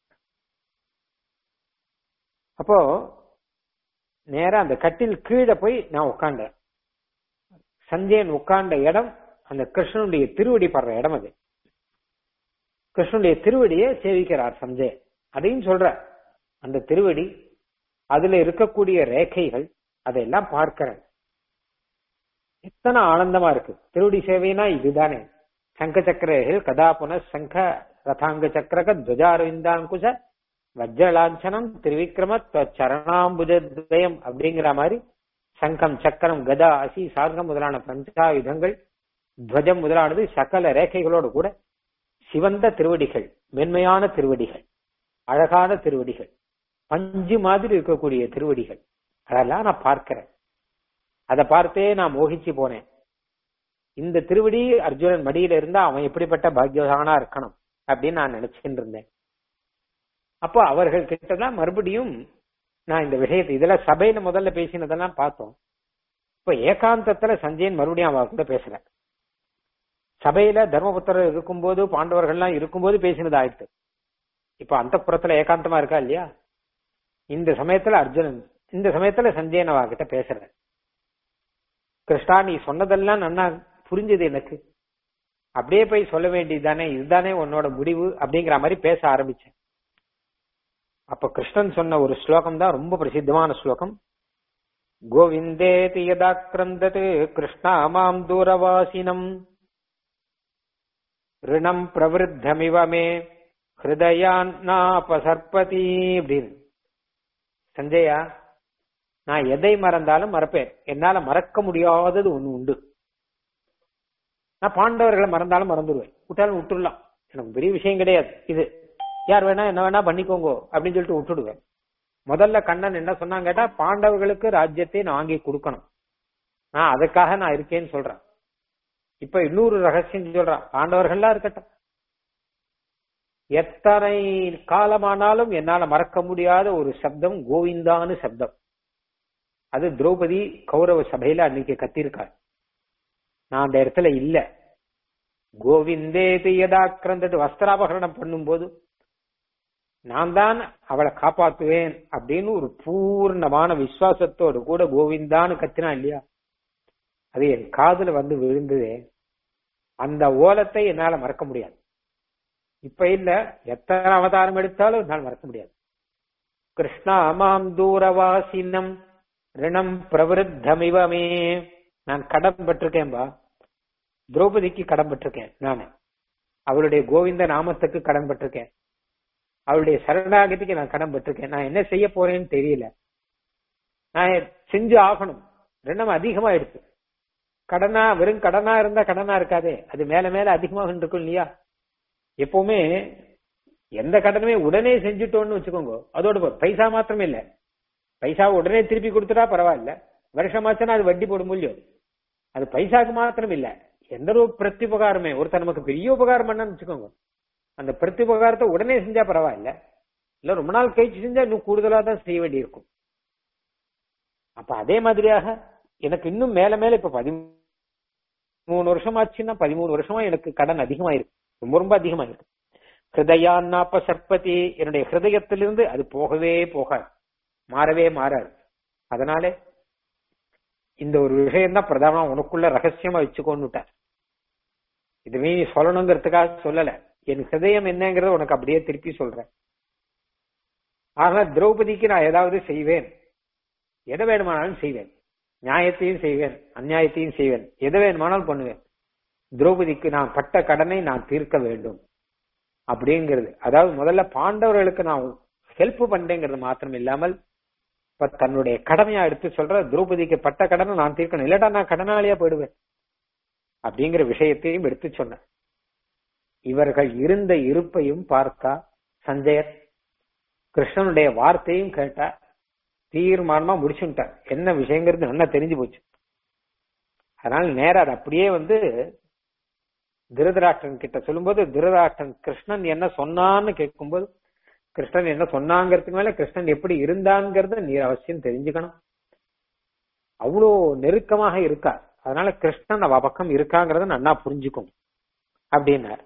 S1: அப்போ நேரா அந்த கட்டில் கீழே போய் நான் உட்காண்டேன் சஞ்சயன் உட்கார்ந்த இடம் அந்த கிருஷ்ணனுடைய திருவடி படுற இடம் அது கிருஷ்ணனுடைய திருவடியை சேவிக்கிறார் சஞ்சயன் அதையும் சொல்ற அந்த திருவடி அதுல இருக்கக்கூடிய ரேகைகள் அதையெல்லாம் பார்க்கிறேன் எத்தனை ஆனந்தமா இருக்கு திருவடி சேவைனா இதுதானே சங்க சக்கரேகள் கதா புன சங்க ரதாங்க சக்கரக துவஜாரவிந்தாங்குஷ வஜ்ரலாஞ்சனம் திருவிக்ரம சரணாம்புஜத்வயம் அப்படிங்கிற மாதிரி சங்கம் சக்கரம் கதா அசி சார்கம் முதலான பஞ்சாயுதங்கள் துவஜம் முதலானது சகல ரேகைகளோடு கூட சிவந்த திருவடிகள் மென்மையான திருவடிகள் அழகான திருவடிகள் பஞ்சு மாதிரி இருக்கக்கூடிய திருவடிகள் அதெல்லாம் நான் பார்க்கிறேன் அதை பார்த்தே நான் மோகிச்சு போனேன் இந்த திருவடி அர்ஜுனன் மடியில இருந்தா அவன் எப்படிப்பட்ட பாக்கியவானா இருக்கணும் அப்படின்னு நான் நினைச்சுட்டு இருந்தேன் அப்போ அவர்கள் கிட்டதான் மறுபடியும் நான் இந்த விஷயத்தை இதெல்லாம் சபையில முதல்ல பேசினதெல்லாம் பார்த்தோம் இப்ப ஏகாந்தத்துல சஞ்சயன் மறுபடியும் அவ கூட பேசுறேன் சபையில தர்மபுத்திரர் இருக்கும்போது பாண்டவர்கள்லாம் இருக்கும்போது பேசினது ஆயிடுத்து இப்ப அந்த புறத்துல ஏகாந்தமா இருக்கா இல்லையா இந்த சமயத்துல அர்ஜுனன் இந்த சமயத்துல சஞ்சயன் அவ கிட்ட பேசுறேன் கிருஷ்ணா நீ சொன்னதெல்லாம் நன்னா புரிஞ்சது எனக்கு அப்படியே போய் சொல்ல வேண்டியதுதானே இதுதானே உன்னோட முடிவு அப்படிங்கிற மாதிரி பேச ஆரம்பிச்சேன் அப்ப கிருஷ்ணன் சொன்ன ஒரு ஸ்லோகம் தான் ரொம்ப பிரசித்தமான ஸ்லோகம் கோவிந்தே யதாக்கிரந்தது கிருஷ்ணா மாம் தூரவாசினம் ரிணம் பிரவருத்தமிவ மே ஹிருதயான் நாபசர்பதி அப்படின்னு சஞ்சயா நான் எதை மறந்தாலும் மறப்பேன் என்னால மறக்க முடியாதது ஒண்ணு உண்டு நான் பாண்டவர்களை மறந்தாலும் மறந்துடுவேன் விட்டாலும் விட்டுடலாம் எனக்கு பெரிய விஷயம் கிடையாது இது யார் வேணா என்ன வேணா பண்ணிக்கோங்க அப்படின்னு சொல்லிட்டு விட்டுடுவேன் முதல்ல கண்ணன் என்ன சொன்னாங்க கேட்டா பாண்டவர்களுக்கு ராஜ்யத்தை நான் வாங்கி கொடுக்கணும் நான் அதுக்காக நான் இருக்கேன்னு சொல்றேன் இப்ப இன்னொரு ரகசியம் சொல்றான் பாண்டவர்கள்லாம் இருக்கட்டும் எத்தனை காலமானாலும் என்னால மறக்க முடியாத ஒரு சப்தம் கோவிந்தான்னு சப்தம் அது திரௌபதி கௌரவ சபையில அன்னைக்கு கத்திருக்காள் நான் அந்த இடத்துல இல்ல கோவிந்தே யதாக்கிரந்தது வஸ்திராபகரணம் பண்ணும்போது நான் தான் அவளை காப்பாத்துவேன் அப்படின்னு ஒரு பூர்ணமான விசுவாசத்தோடு கூட கோவிந்தான்னு கத்தினா இல்லையா அது என் காதுல வந்து விழுந்ததே அந்த ஓலத்தை என்னால மறக்க முடியாது இப்ப இல்ல எத்தனை அவதாரம் எடுத்தாலும் என்னால் மறக்க முடியாது கிருஷ்ணா மாம் தூரவாசினம் ரிணம் பிரவருத்தமிவமே நான் கடன் பட்டிருக்கேன்பா திரௌபதிக்கு கடன் பட்டிருக்கேன் நானு அவளுடைய கோவிந்த நாமத்துக்கு கடன் பட்டிருக்கேன் அவளுடைய சரணாகதிக்கு நான் கடன் பட்டிருக்கேன் நான் என்ன செய்ய போறேன்னு தெரியல நான் செஞ்சு ஆகணும் ரிணம் அதிகமா இருக்கு கடனா வெறும் கடனா இருந்தா கடனா இருக்காதே அது மேல மேல அதிகமாக இருக்கும் இல்லையா எப்பவுமே எந்த கடனுமே உடனே செஞ்சுட்டோம்னு வச்சுக்கோங்க அதோட பைசா மாத்திரமே இல்ல பைசா உடனே திருப்பி கொடுத்துட்டா பரவாயில்ல வருஷமாச்சுன்னா அது வட்டி போட முடியும் அது பைசாக்கு மாத்திரம் இல்ல எந்த ஒரு பிரத்யுபகாரமே ஒருத்தர் நமக்கு பெரிய உபகாரம் பண்ணன்னு வச்சுக்கோங்க அந்த பிரத்யுபகாரத்தை உடனே செஞ்சா பரவாயில்ல இல்ல ரொம்ப நாள் கழிச்சு செஞ்சா இன்னும் கூடுதலா தான் செய்ய வேண்டியிருக்கும் அப்ப அதே மாதிரியாக எனக்கு இன்னும் மேல மேல இப்ப பதிமூணு வருஷம் ஆச்சுன்னா பதிமூணு வருஷமா எனக்கு கடன் அதிகமா இருக்கு ரொம்ப ரொம்ப அதிகமா இருக்கு ஹிருதயான்னாப்ப சர்பதி என்னுடைய ஹிருதயத்திலிருந்து அது போகவே போகாது மாறவே மாறாது அதனால இந்த ஒரு விஷயம் தான் பிரதானமா உனக்குள்ள ரகசியமா வச்சுக்கோன்னுட்டார் இதுவே நீ சொல்லணுங்கிறதுக்காக சொல்லல என் ஹிருதயம் என்னங்கிறத உனக்கு அப்படியே திருப்பி சொல்றேன் ஆனா திரௌபதிக்கு நான் ஏதாவது செய்வேன் எதை வேணுமானாலும் செய்வேன் நியாயத்தையும் செய்வேன் அநியாயத்தையும் செய்வேன் எதை வேணுமானாலும் பண்ணுவேன் திரௌபதிக்கு நான் பட்ட கடனை நான் தீர்க்க வேண்டும் அப்படிங்கிறது அதாவது முதல்ல பாண்டவர்களுக்கு நான் ஹெல்ப் பண்றேங்கிறது மாத்திரம் இல்லாமல் இப்ப தன்னுடைய கடமையா எடுத்து சொல்ற திரௌபதிக்கு பட்ட கடனை நான் தீர்க்கணும் இல்லடா நான் கடனாளியா போயிடுவேன் அப்படிங்கிற விஷயத்தையும் எடுத்து சொன்னேன் இவர்கள் இருந்த இருப்பையும் பார்த்தா சஞ்சயர் கிருஷ்ணனுடைய வார்த்தையும் கேட்டா தீர்மானமா முடிச்சுட்டார் என்ன விஷயங்கிறது நல்லா தெரிஞ்சு போச்சு அதனால நேரம் அது அப்படியே வந்து திருதராஷ்டன் கிட்ட சொல்லும்போது திருதராஷ்டன் கிருஷ்ணன் என்ன சொன்னான்னு கேட்கும்போது கிருஷ்ணன் என்ன சொன்னாங்கிறதுக்கு மேல கிருஷ்ணன் எப்படி இருந்தாங்கிறத நீ அவசியம் தெரிஞ்சுக்கணும் அவ்வளோ நெருக்கமாக இருக்கா அதனால கிருஷ்ணன் அவ பக்கம் இருக்காங்கிறத நன்னா புரிஞ்சுக்கும் அப்படின்னார்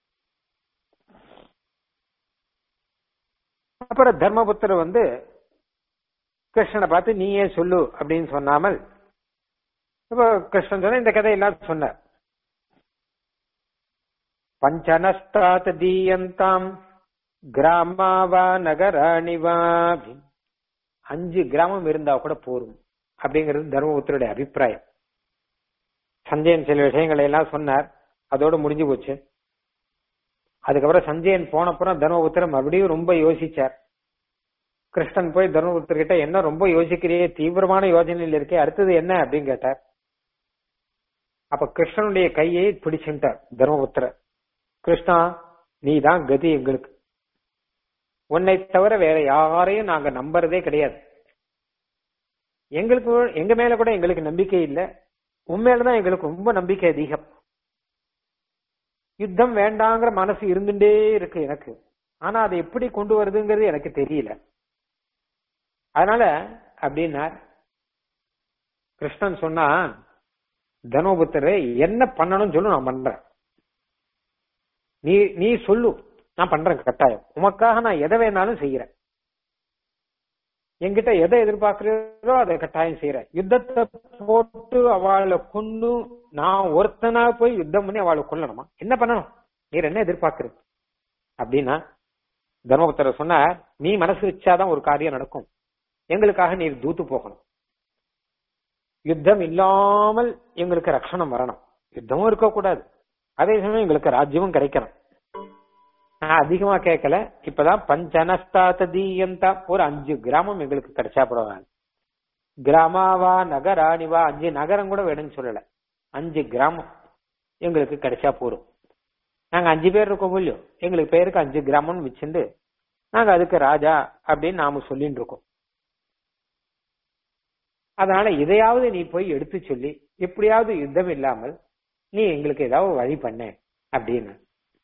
S1: அப்புறம் தர்மபுத்திரர் வந்து கிருஷ்ணனை பார்த்து நீயே சொல்லு அப்படின்னு சொன்னாமல் இப்ப கிருஷ்ணன் சொன்ன இந்த கதையெல்லாம் சொன்னார் பஞ்சநஷ்டாத் தீயந்தாம் கிராமாவா நகராணிவா அஞ்சு கிராமம் இருந்தா கூட போரும் அப்படிங்கிறது தர்மபுத்தருடைய அபிப்பிராயம் சஞ்சயன் சில விஷயங்களை எல்லாம் சொன்னார் அதோட முடிஞ்சு போச்சு அதுக்கப்புறம் சஞ்சயன் போனப்புறம் தர்மபுத்திரன் மறுபடியும் ரொம்ப யோசிச்சார் கிருஷ்ணன் போய் தர்மபுத்திர கிட்ட என்ன ரொம்ப யோசிக்கிறியே தீவிரமான யோசனையில் இருக்கே அடுத்தது என்ன அப்படின்னு கேட்டார் அப்ப கிருஷ்ணனுடைய கையை பிடிச்சுட்டார் தர்மபுத்திரர் கிருஷ்ணா நீ தான் கதி எங்களுக்கு உன்னை தவிர வேற யாரையும் நாங்க நம்புறதே கிடையாது எங்களுக்கு எங்க மேல கூட எங்களுக்கு நம்பிக்கை இல்லை உண்மையிலதான் எங்களுக்கு ரொம்ப நம்பிக்கை அதிகம் யுத்தம் வேண்டாங்கிற மனசு இருந்துட்டே இருக்கு எனக்கு ஆனா அதை எப்படி கொண்டு வருதுங்கிறது எனக்கு தெரியல அதனால அப்படின்னா கிருஷ்ணன் சொன்னா தர்மபுத்தரே என்ன பண்ணணும்னு சொல்லு நான் பண்றேன் நீ நீ சொல்லு நான் பண்றேன் கட்டாயம் உமக்காக நான் எதை வேணாலும் செய்யறேன் என்கிட்ட எதை எதிர்பார்க்கிறதோ அதை கட்டாயம் செய்யறேன் யுத்தத்தை போட்டு அவளை கொண்டு நான் ஒருத்தனா போய் யுத்தம் பண்ணி அவளை கொல்லணுமா என்ன பண்ணணும் நீர் என்ன எதிர்பார்க்கிறது அப்படின்னா தர்மபுத்தர் சொன்னார் நீ மனசு வச்சாதான் ஒரு காரியம் நடக்கும் எங்களுக்காக நீர் தூத்து போகணும் யுத்தம் இல்லாமல் எங்களுக்கு ரட்சணம் வரணும் யுத்தமும் இருக்கக்கூடாது அதே சமயம் எங்களுக்கு ராஜ்யமும் கிடைக்கணும் நான் அதிகமா கேட்கல இப்பதான் பஞ்சனஸ்தாத்தீயந்தா ஒரு அஞ்சு கிராமம் எங்களுக்கு கிடைச்சா பரவாயில்ல கிராமாவா நகராணிவா அஞ்சு நகரம் கூட வேணும்னு சொல்லல அஞ்சு கிராமம் எங்களுக்கு கிடைச்சா போறோம் நாங்க அஞ்சு பேர் இருக்கோம் இல்லையோ எங்களுக்கு பேருக்கு அஞ்சு கிராமம்னு வச்சுண்டு நாங்க அதுக்கு ராஜா அப்படின்னு நாம சொல்லிட்டு இருக்கோம் அதனால இதையாவது நீ போய் எடுத்து சொல்லி எப்படியாவது யுத்தம் இல்லாமல் நீ எங்களுக்கு ஏதாவது வழி பண்ண அப்படின்னு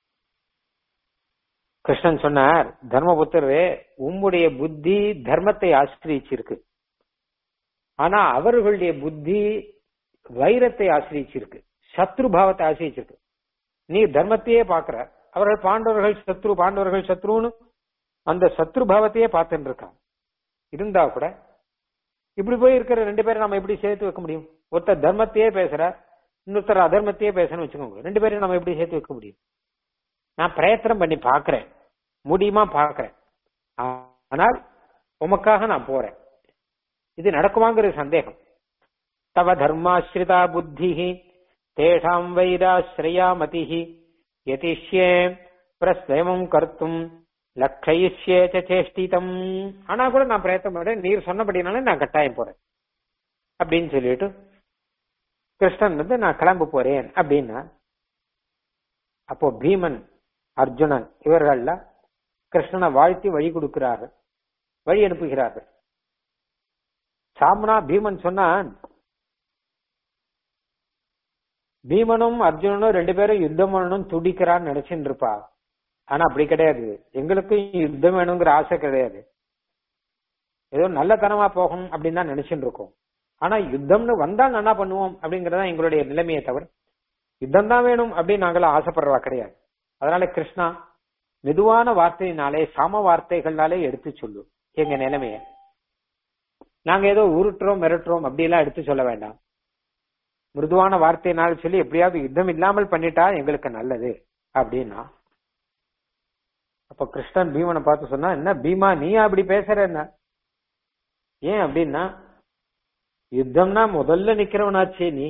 S1: கிருஷ்ணன் சொன்னார் தர்மபுத்தரே உம்முடைய புத்தி தர்மத்தை ஆசிரியிச்சிருக்கு ஆனா அவர்களுடைய புத்தி வைரத்தை ஆசிரியிச்சிருக்கு சத்ரு பாவத்தை ஆசிரியிச்சிருக்கு நீ தர்மத்தையே பாக்குற அவர்கள் பாண்டவர்கள் சத்ரு பாண்டவர்கள் சத்ருன்னு அந்த சத்ரு பாவத்தையே பார்த்துட்டு இருக்கான் இருந்தா கூட இப்படி போய் இருக்கிற ரெண்டு பேரும் நம்ம எப்படி சேர்த்து வைக்க முடியும் ஒருத்தர் தர்மத்தையே பேசுற இன்னொருத்தர் அதர்மத்தையே பேசணும்னு வச்சுக்கோங்க ரெண்டு பேரும் நம்ம எப்படி சேர்த்து வைக்க முடியும் நான் பிரயத்தனம் பண்ணி பாக்குறேன் முடியுமா பாக்குறேன் ஆனால் உமக்காக நான் போறேன் இது நடக்குமாங்கிற சந்தேகம் தவ தர்மாஸ்ரிதா புத்தி தேஷாம் வைராஸ்ரயா மதி யதிஷ்யே பிரஸ்தேமம் கர்த்தும் லக்ஷயிஷ்யே சேஷ்டிதம் ஆனா கூட நான் பிரயத்தனம் பண்றேன் நீர் சொன்னபடினால நான் கட்டாயம் போறேன் அப்படின்னு சொல்லிட்டு கிருஷ்ணன் வந்து நான் கிளம்ப போறேன் அப்படின்னா அப்போ பீமன் அர்ஜுனன் இவர்கள்லாம் கிருஷ்ணனை வாழ்த்தி வழி கொடுக்கிறார்கள் வழி அனுப்புகிறார்கள் சாமனா பீமன் சொன்னான் பீமனும் அர்ஜுனனும் ரெண்டு பேரும் யுத்தம் பண்ணணும் துடிக்கிறான்னு நினைச்சுட்டு இருப்பா ஆனா அப்படி கிடையாது எங்களுக்கும் யுத்தம் வேணுங்கிற ஆசை கிடையாது ஏதோ நல்லத்தனமா போகணும் அப்படின்னு தான் நினைச்சுட்டு இருக்கோம் ஆனா யுத்தம்னு வந்தா நல்லா பண்ணுவோம் அப்படிங்கறதா எங்களுடைய நிலைமையை தவிர யுத்தம் தான் வேணும் அப்படின்னு நாங்களாம் ஆசைப்படுறவா கிடையாது அதனால கிருஷ்ணா மெதுவான வார்த்தையினாலே சாம வார்த்தைகள்னாலே எடுத்து சொல்லு எங்க நிலைமைய நாங்க ஏதோ உருட்டுறோம் மிரட்டுறோம் அப்படி எல்லாம் எடுத்து சொல்ல வேண்டாம் மிருதுவான வார்த்தையினால சொல்லி எப்படியாவது யுத்தம் இல்லாமல் பண்ணிட்டா எங்களுக்கு நல்லது அப்படின்னா அப்ப கிருஷ்ணன் பீமனை பார்த்து சொன்னா என்ன பீமா நீ அப்படி பேசுற என்ன ஏன் அப்படின்னா யுத்தம்னா முதல்ல நிக்கிறவனாச்சே நீ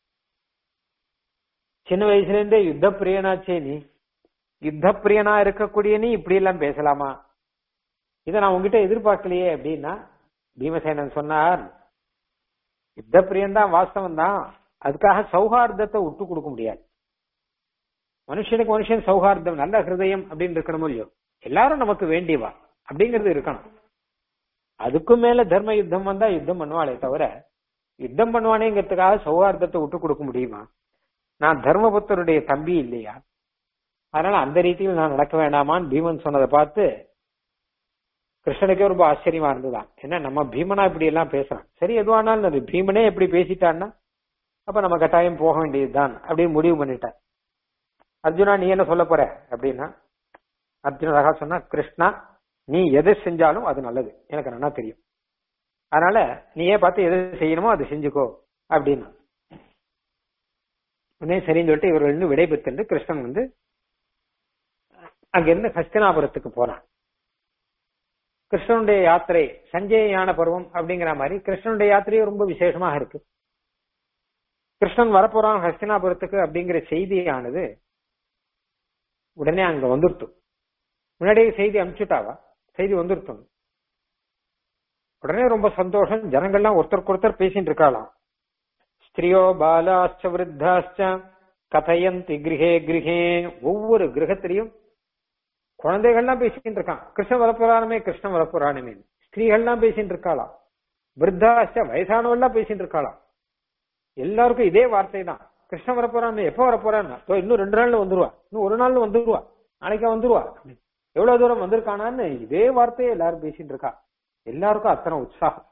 S1: சின்ன வயசுல இருந்தே யுத்த பிரியனாச்சே நீ யுத்த பிரியனா இருக்கக்கூடிய நீ இப்படி எல்லாம் பேசலாமா இதை நான் உங்ககிட்ட எதிர்பார்க்கலையே அப்படின்னா பீமசேனன் சொன்னார் யுத்த பிரியன்தான் வாஸ்தவம் தான் அதுக்காக சௌஹார்தத்தை விட்டு கொடுக்க முடியாது மனுஷனுக்கு மனுஷன் சௌஹார்தம் நல்ல ஹிருதயம் அப்படின்னு இருக்கணும் இல்லையோ எல்லாரும் நமக்கு வேண்டியவா அப்படிங்கிறது இருக்கணும் அதுக்கும் மேல தர்ம யுத்தம் வந்தா யுத்தம் பண்ணுவாளே தவிர யுத்தம் பண்ணுவானேங்கிறதுக்காக சௌஹார்தத்தை விட்டு கொடுக்க முடியுமா நான் தர்மபுத்தருடைய தம்பி இல்லையா அதனால அந்த ரீதியில் நான் நடக்க வேண்டாமான்னு பீமன் சொன்னதை பார்த்து கிருஷ்ணனுக்கே ரொம்ப ஆச்சரியமா இருந்துதான் ஏன்னா நம்ம பீமனா இப்படி எல்லாம் பேசுறான் சரி எதுவானாலும் அது பீமனே எப்படி பேசிட்டான்னா அப்ப நம்ம கட்டாயம் போக வேண்டியதுதான் அப்படின்னு முடிவு பண்ணிட்டார் அர்ஜுனா நீ என்ன சொல்ல போற அப்படின்னா அர்ஜுன ரகா சொன்னா கிருஷ்ணா நீ எதை செஞ்சாலும் அது நல்லது எனக்கு நல்லா தெரியும் அதனால நீயே பார்த்து எது செய்யணுமோ அதை செஞ்சுக்கோ அப்படின்னா உடனே சரின்னு சொல்லிட்டு இவர்கள் விடை பெற்று கிருஷ்ணன் வந்து அங்கிருந்து ஹஸ்தினாபுரத்துக்கு போறான் கிருஷ்ணனுடைய யாத்திரை சஞ்சய ஞான பருவம் அப்படிங்கிற மாதிரி கிருஷ்ணனுடைய யாத்திரையும் ரொம்ப விசேஷமாக இருக்கு கிருஷ்ணன் வரப்போறான் ஹஸ்தினாபுரத்துக்கு அப்படிங்கிற செய்தியானது உடனே அங்க வந்துருத்து முன்னாடியே செய்தி அனுப்பிச்சுட்டாவா செய்தி வந்துருத்தோம் உடனே ரொம்ப சந்தோஷம் ஜனங்கள்லாம் ஒருத்தருக்கு ஒருத்தர் பேசிட்டு இருக்காளாம் ஸ்திரியோ பாலாச்ச விருத்தாச்ச கதையந்தி கிரகே கிரகே ஒவ்வொரு கிரகத்திலையும் குழந்தைகள்லாம் பேசிட்டு இருக்கான் கிருஷ்ண வரப்புராணமே கிருஷ்ண வரப்புராணமே ஸ்திரீகள்லாம் பேசிட்டு இருக்காளாம் விருத்தாச்ச வயசானவெல்லாம் பேசிட்டு இருக்காளாம் எல்லாருக்கும் இதே வார்த்தை தான் கிருஷ்ண வரப்போறான் எப்போ வரப்போறான்னா தோ இன்னும் ரெண்டு நாள்ல வந்துருவா இன்னும் ஒரு நாள்ல வந்துருவா நாளைக்கா வந்துருவா எவ்வளவு தூரம் வந்திருக்கானான்னு இதே வார்த்தையை எல்லாரும் பேசிட்டு இருக்கா எல்லாருக்கும் அத்தனை உற்சாகம்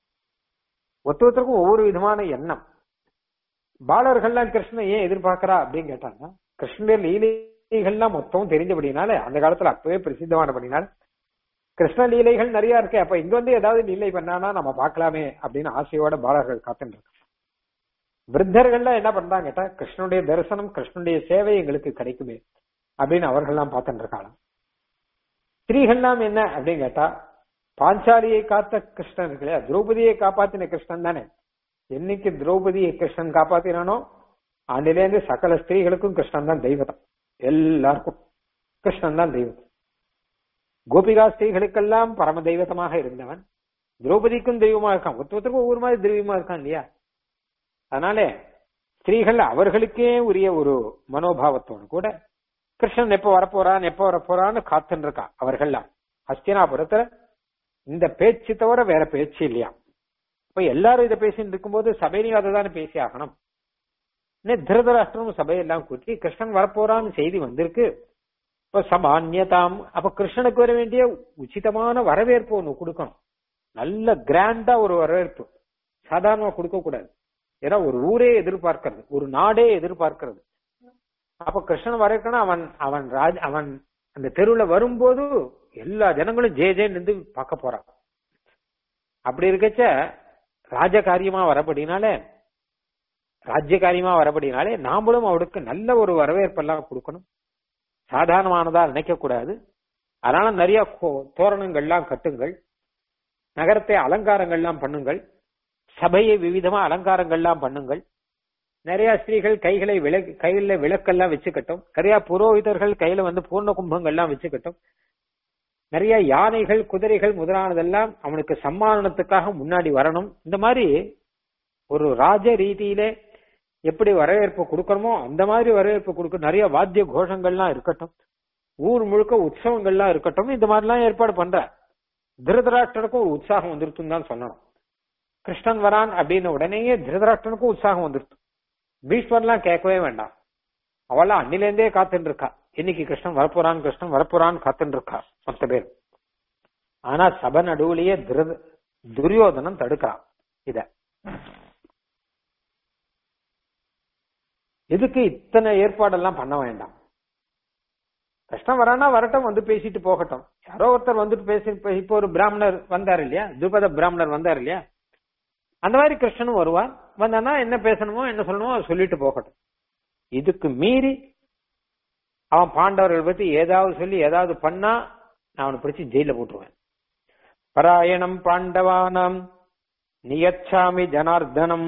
S1: ஒருத்த ஒருத்தருக்கும் ஒவ்வொரு விதமான எண்ணம் பாலர்கள்லாம் கிருஷ்ணன் ஏன் எதிர்பார்க்கறா அப்படின்னு கேட்டாங்க கிருஷ்ணனுடைய லீலைகள்லாம் மொத்தம் தெரிஞ்சபடினால அந்த காலத்துல அப்பவே பிரசித்தமானபடினால கிருஷ்ண லீலைகள் நிறைய இருக்கு அப்ப இங்க வந்து ஏதாவது லீலை பண்ணானா நம்ம பார்க்கலாமே அப்படின்னு ஆசையோட பாலர்கள் காத்துட்டு இருக்காங்க விருத்தர்கள்லாம் என்ன பண்றாங்க கேட்டா கிருஷ்ணனுடைய தரிசனம் கிருஷ்ணனுடைய சேவை எங்களுக்கு கிடைக்குமே அப்படின்னு அவர்கள்லாம் பார்த்துட்டு இருக்காங்க ஸ்திரீகள்லாம் என்ன அப்படின்னு கேட்டா பாஞ்சாலியை காத்த கிருஷ்ணன் இருக்கு இல்லையா திரௌபதியை காப்பாத்தின கிருஷ்ணன் தானே என்னைக்கு திரௌபதியை கிருஷ்ணன் காப்பாத்தினானோ அன்னிலேருந்து சகல ஸ்திரீகளுக்கும் கிருஷ்ணன் தான் தெய்வதம் எல்லாருக்கும் கிருஷ்ணன் தான் தெய்வம் கோபிகா ஸ்திரீகளுக்கெல்லாம் பரம தெய்வத்தமாக இருந்தவன் திரௌபதிக்கும் தெய்வமா இருக்கான் ஒருத்தருக்கும் ஒவ்வொரு மாதிரி தெய்வமா இருக்கான் இல்லையா அதனால ஸ்திரீகள் அவர்களுக்கே உரிய ஒரு மனோபாவத்தோடு கூட கிருஷ்ணன் எப்ப வரப்போறான் எப்ப வரப்போறான்னு காத்துன்னு இருக்கா அவர்கள்லாம் ஹஸ்தினாபுரத்துல இந்த பேச்சு தவிர வேற பேச்சு இல்லையா இப்ப எல்லாரும் இதை பேசிட்டு இருக்கும்போது சபையிலையும் அதை தானே பேசி ஆகணும் திருதராஷ்டிரம் சபையெல்லாம் கூட்டி கிருஷ்ணன் வரப்போறான்னு செய்தி வந்திருக்கு இப்ப சமானியதாம் அப்ப கிருஷ்ணனுக்கு வர வேண்டிய உச்சிதமான வரவேற்பு ஒண்ணு கொடுக்கணும் நல்ல கிராண்டா ஒரு வரவேற்பு சாதாரணமா கொடுக்க கூடாது ஏன்னா ஒரு ஊரே எதிர்பார்க்கிறது ஒரு நாடே எதிர்பார்க்கிறது அப்ப கிருஷ்ணன் வரக்கணும் அவன் அவன் ராஜ் அவன் அந்த தெருவுல வரும்போது எல்லா ஜனங்களும் ஜே ஜே நின்று பார்க்க போறான் அப்படி இருக்கச்ச ராஜகாரியமா வரபடினாலே ராஜ்ய காரியமா வரபடினாலே நாமளும் அவளுக்கு நல்ல ஒரு வரவேற்பெல்லாம் கொடுக்கணும் சாதாரணமானதா நினைக்க கூடாது அதனால நிறைய தோரணங்கள்லாம் கட்டுங்கள் நகரத்தை அலங்காரங்கள்லாம் பண்ணுங்கள் சபையை விவிதமா அலங்காரங்கள்லாம் பண்ணுங்கள் நிறைய ஸ்திரீகள் கைகளை விளக்கு கையில விளக்கெல்லாம் வச்சுக்கட்டும் நிறைய புரோகிதர்கள் கையில வந்து பூர்ண கும்பங்கள்லாம் வச்சுக்கட்டும் நிறைய யானைகள் குதிரைகள் முதலானதெல்லாம் அவனுக்கு சம்மானத்துக்காக முன்னாடி வரணும் இந்த மாதிரி ஒரு ராஜ ரீதியிலே எப்படி வரவேற்பு கொடுக்கணுமோ அந்த மாதிரி வரவேற்பு கொடுக்க நிறைய வாத்திய கோஷங்கள்லாம் இருக்கட்டும் ஊர் முழுக்க உற்சவங்கள்லாம் இருக்கட்டும் இந்த மாதிரிலாம் ஏற்பாடு பண்ற திருதராஷ்டருக்கும் ஒரு உற்சாகம் வந்துருச்சுன்னு தான் சொல்லணும் கிருஷ்ணன் வரான் அப்படின்னு உடனேயே திருதராஷ்டனுக்கும் உற்சாகம் வந்துருச்சு பீஷ்மர்லாம் கேட்கவே வேண்டாம் அவெல்லாம் அன்னிலேருந்தே காத்துட்டு இருக்கா இன்னைக்கு கிருஷ்ணன் வரப்போறான் கிருஷ்ணன் வரப்போறான்னு காத்துட்டு இருக்கா மொத்த பேர் ஆனா சபை நடுவுலயே திரு துரியோதனன் தடுக்கிறான் இத எதுக்கு இத்தனை ஏற்பாடெல்லாம் பண்ண வேண்டாம் கஷ்டம் வரானா வரட்டும் வந்து பேசிட்டு போகட்டும் யாரோ ஒருத்தர் வந்துட்டு பேசி இப்போ ஒரு பிராமணர் வந்தார் இல்லையா துருபத பிராமணர் வந்தார் இல்லையா அந்த மாதிரி கிருஷ்ணனும் வருவான் வந்தானா என்ன பேசணுமோ என்ன சொல்லணுமோ அதை சொல்லிட்டு போகட்டும் இதுக்கு மீறி அவன் பாண்டவர்கள் பத்தி ஏதாவது சொல்லி ஏதாவது பண்ணா நான் அவனை பிடிச்சி ஜெயில போட்டுருவேன் பராயணம் பாண்டவானம் நியச்சாமி ஜனார்தனம்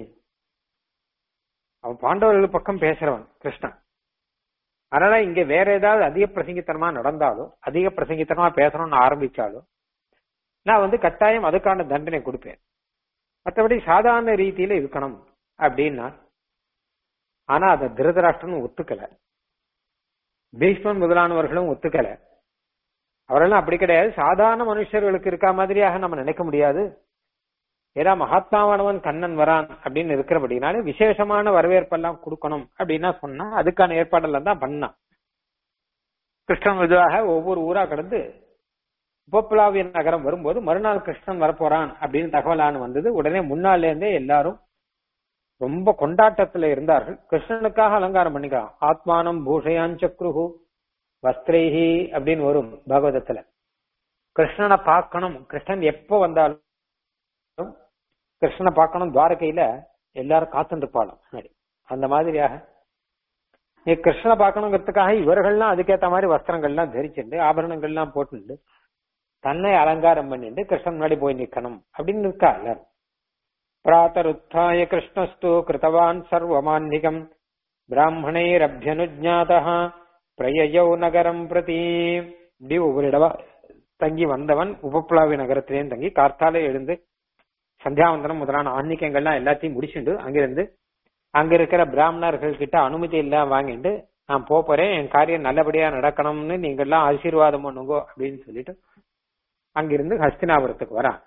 S1: அவன் பாண்டவர்கள் பக்கம் பேசுறவன் கிருஷ்ணன் அதனால இங்க வேற ஏதாவது அதிக பிரசங்கித்தனமா நடந்தாலோ அதிக பிரசங்கித்தனமா பேசணும்னு ஆரம்பிச்சாலோ நான் வந்து கட்டாயம் அதுக்கான தண்டனை கொடுப்பேன் மற்றபடி சாதாரண ரீதியில இருக்கணும் அப்படின்னா ஆனா அதை திருதராஷ்டிரன் ஒத்துக்கல பீஷ்மன் முதலானவர்களும் ஒத்துக்கல அவரெல்லாம் அப்படி கிடையாது சாதாரண மனுஷர்களுக்கு இருக்க மாதிரியாக நம்ம நினைக்க முடியாது ஏன்னா மகாத்மாவானவன் கண்ணன் வரான் அப்படின்னு இருக்கிறபடினாலே விசேஷமான வரவேற்பெல்லாம் கொடுக்கணும் அப்படின்னா சொன்னா அதுக்கான ஏற்பாடெல்லாம் தான் பண்ணான் கிருஷ்ணன் இதுவாக ஒவ்வொரு ஊரா கடந்து உபப்ளாவிய நகரம் வரும்போது மறுநாள் கிருஷ்ணன் வரப்போறான் அப்படின்னு தகவலான வந்தது உடனே முன்னால இருந்தே எல்லாரும் ரொம்ப கொண்டாட்டத்துல இருந்தார்கள் கிருஷ்ணனுக்காக அலங்காரம் பண்ணிக்கலாம் ஆத்மானம் பூஷயான் சக்ருஹு வஸ்திரைஹி அப்படின்னு வரும் பாகவதத்துல கிருஷ்ணனை பார்க்கணும் கிருஷ்ணன் எப்ப வந்தாலும் கிருஷ்ணனை பார்க்கணும் துவாரகையில எல்லாரும் காத்துருப்பாளும் முன்னாடி அந்த மாதிரியாக நீ கிருஷ்ணனை பார்க்கணுங்கிறதுக்காக இவர்கள்லாம் அதுக்கேத்த மாதிரி வஸ்திரங்கள்லாம் தரிச்சுண்டு ஆபரணங்கள்லாம் போட்டுண்டு தன்னை அலங்காரம் பண்ணிட்டு கிருஷ்ணன் முன்னாடி போய் நிக்கணும் அப்படின்னு இருக்கா எல்லாரும் प्रातरुत्थाय कृष्णस्तु कृतवान् सर्वमान्निकम् பிராமணைரபியனுஜாதா பிரயயோ நகரம் பிரதி இப்படி ஒவ்வொரு இடவா தங்கி வந்தவன் உபப்ளாவி நகரத்திலேயும் தங்கி கார்த்தாலே எழுந்து சந்தியாவந்தனம் முதலான ஆன்மீகங்கள்லாம் எல்லாத்தையும் முடிச்சுண்டு அங்கிருந்து அங்க இருக்கிற பிராமணர்கள் கிட்ட அனுமதி எல்லாம் வாங்கிட்டு நான் போப் போறேன் என் காரியம் நல்லபடியா நடக்கணும்னு நீங்க எல்லாம் ஆசீர்வாதம் பண்ணுங்க அப்படின்னு சொல்லிட்டு அங்கிருந்து ஹஸ்தினாபுரத்துக்கு வரான்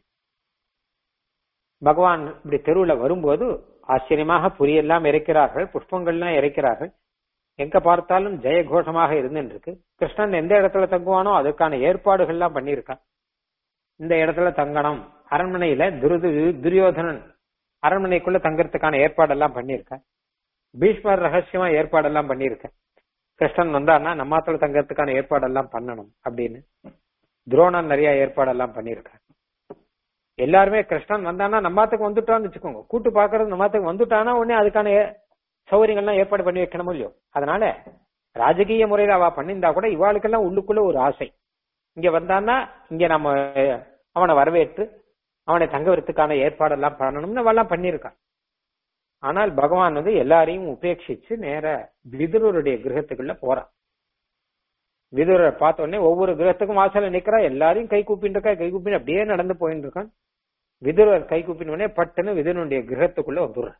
S1: பகவான் இப்படி தெருவுல வரும்போது ஆச்சரியமாக புரியெல்லாம் இறைக்கிறார்கள் புஷ்பங்கள்லாம் இறைக்கிறார்கள் எங்க பார்த்தாலும் ஜெயகோஷமாக இருந்துட்டு இருக்கு கிருஷ்ணன் எந்த இடத்துல தங்குவானோ அதுக்கான ஏற்பாடுகள்லாம் பண்ணியிருக்கான் இந்த இடத்துல தங்கணும் அரண்மனையில துருது துரியோதனன் அரண்மனைக்குள்ள தங்கறதுக்கான ஏற்பாடெல்லாம் பண்ணியிருக்க பீஷ்மர் ரகசியமா ஏற்பாடெல்லாம் பண்ணியிருக்க கிருஷ்ணன் வந்தான்னா நம்மாத்துல தங்கறதுக்கான ஏற்பாடெல்லாம் பண்ணணும் அப்படின்னு துரோணன் நிறைய ஏற்பாடெல்லாம் பண்ணியிருக்க எல்லாருமே கிருஷ்ணன் வந்தானா நம்மாத்துக்கு வந்துட்டான்னு வச்சுக்கோங்க கூட்டு பாக்குறது நம்மாத்துக்கு வந்துட்டானா உடனே அதுக்கான ஏ- சௌகரியங்கள்லாம் ஏற்பாடு பண்ணி வைக்கணும் இல்லையோ அதனால ராஜகீய முறையில அவ பண்ணியிருந்தா கூட இவாளுக்கெல்லாம் உள்ளுக்குள்ள ஒரு ஆசை இங்க வந்தான்னா இங்க நம்ம அஹ், அவனை வரவேற்று அவனை தங்கவரத்துக்கான ஏற்பாடெல்லாம் பண்ணணும்னு அவெல்லாம் பண்ணியிருக்கான் ஆனால் பகவான் வந்து எல்லாரையும் உபேட்சிச்சு நேர விதுரருடைய கிரகத்துக்குள்ள போறான் விதுரரை பார்த்த உடனே ஒவ்வொரு கிரகத்துக்கும் வாசல்ல நிக்கிறா எல்லாரையும் கை கூப்பின்னு இருக்கா கை கூப்பின்னு அப்படியே நடந்து போயின்னு இருக்கான் விதுரர் கை கூப்பின உடனே பட்டுன்னு விதுரனுடைய கிரகத்துக்குள்ள வந்துடுறான்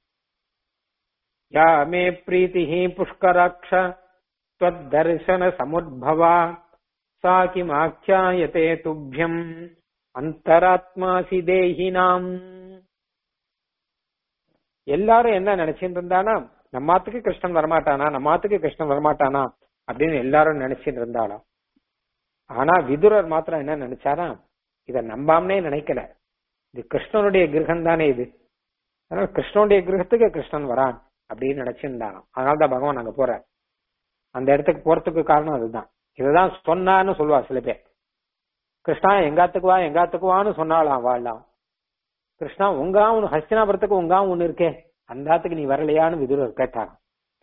S1: யா மே பிரீத்திஹி புஷ்கராட்ச त्वद्दर्शन समुद्भवा सा किमाख्यायते तुभ्यम् அந்தராத்மாசி தேஹினாம் எல்லாரும் என்ன நினைச்சிட்டு இருந்தானா நம்மாத்துக்கு கிருஷ்ணன் வரமாட்டானா நம்மாத்துக்கு கிருஷ்ணன் வரமாட்டானா அப்படின்னு எல்லாரும் நினைச்சிட்டு இருந்தாளாம் ஆனா விதுரர் மாத்திரம் என்ன நினைச்சாரா இத நம்பாமனே நினைக்கல இது கிருஷ்ணனுடைய கிரகம் தானே இது அதனால கிருஷ்ணனுடைய கிரகத்துக்கு கிருஷ்ணன் வரான் அப்படின்னு நினைச்சிருந்தாராம் அதனாலதான் பகவான் அங்க போறார் அந்த இடத்துக்கு போறதுக்கு காரணம் அதுதான் இதுதான் சொன்னான்னு சொல்லுவா சில பேர் கிருஷ்ணா எங்காத்துக்கு வா எங்காத்துக்கு வான்னு சொன்னாலாம் வாழலாம் கிருஷ்ணா உங்கா ஒண்ணு ஹஸ்தினாபுரத்துக்கு உங்கா ஒண்ணு இருக்கே அந்த ஆத்துக்கு நீ வரலையான்னு விதுரர் கேட்டாராம்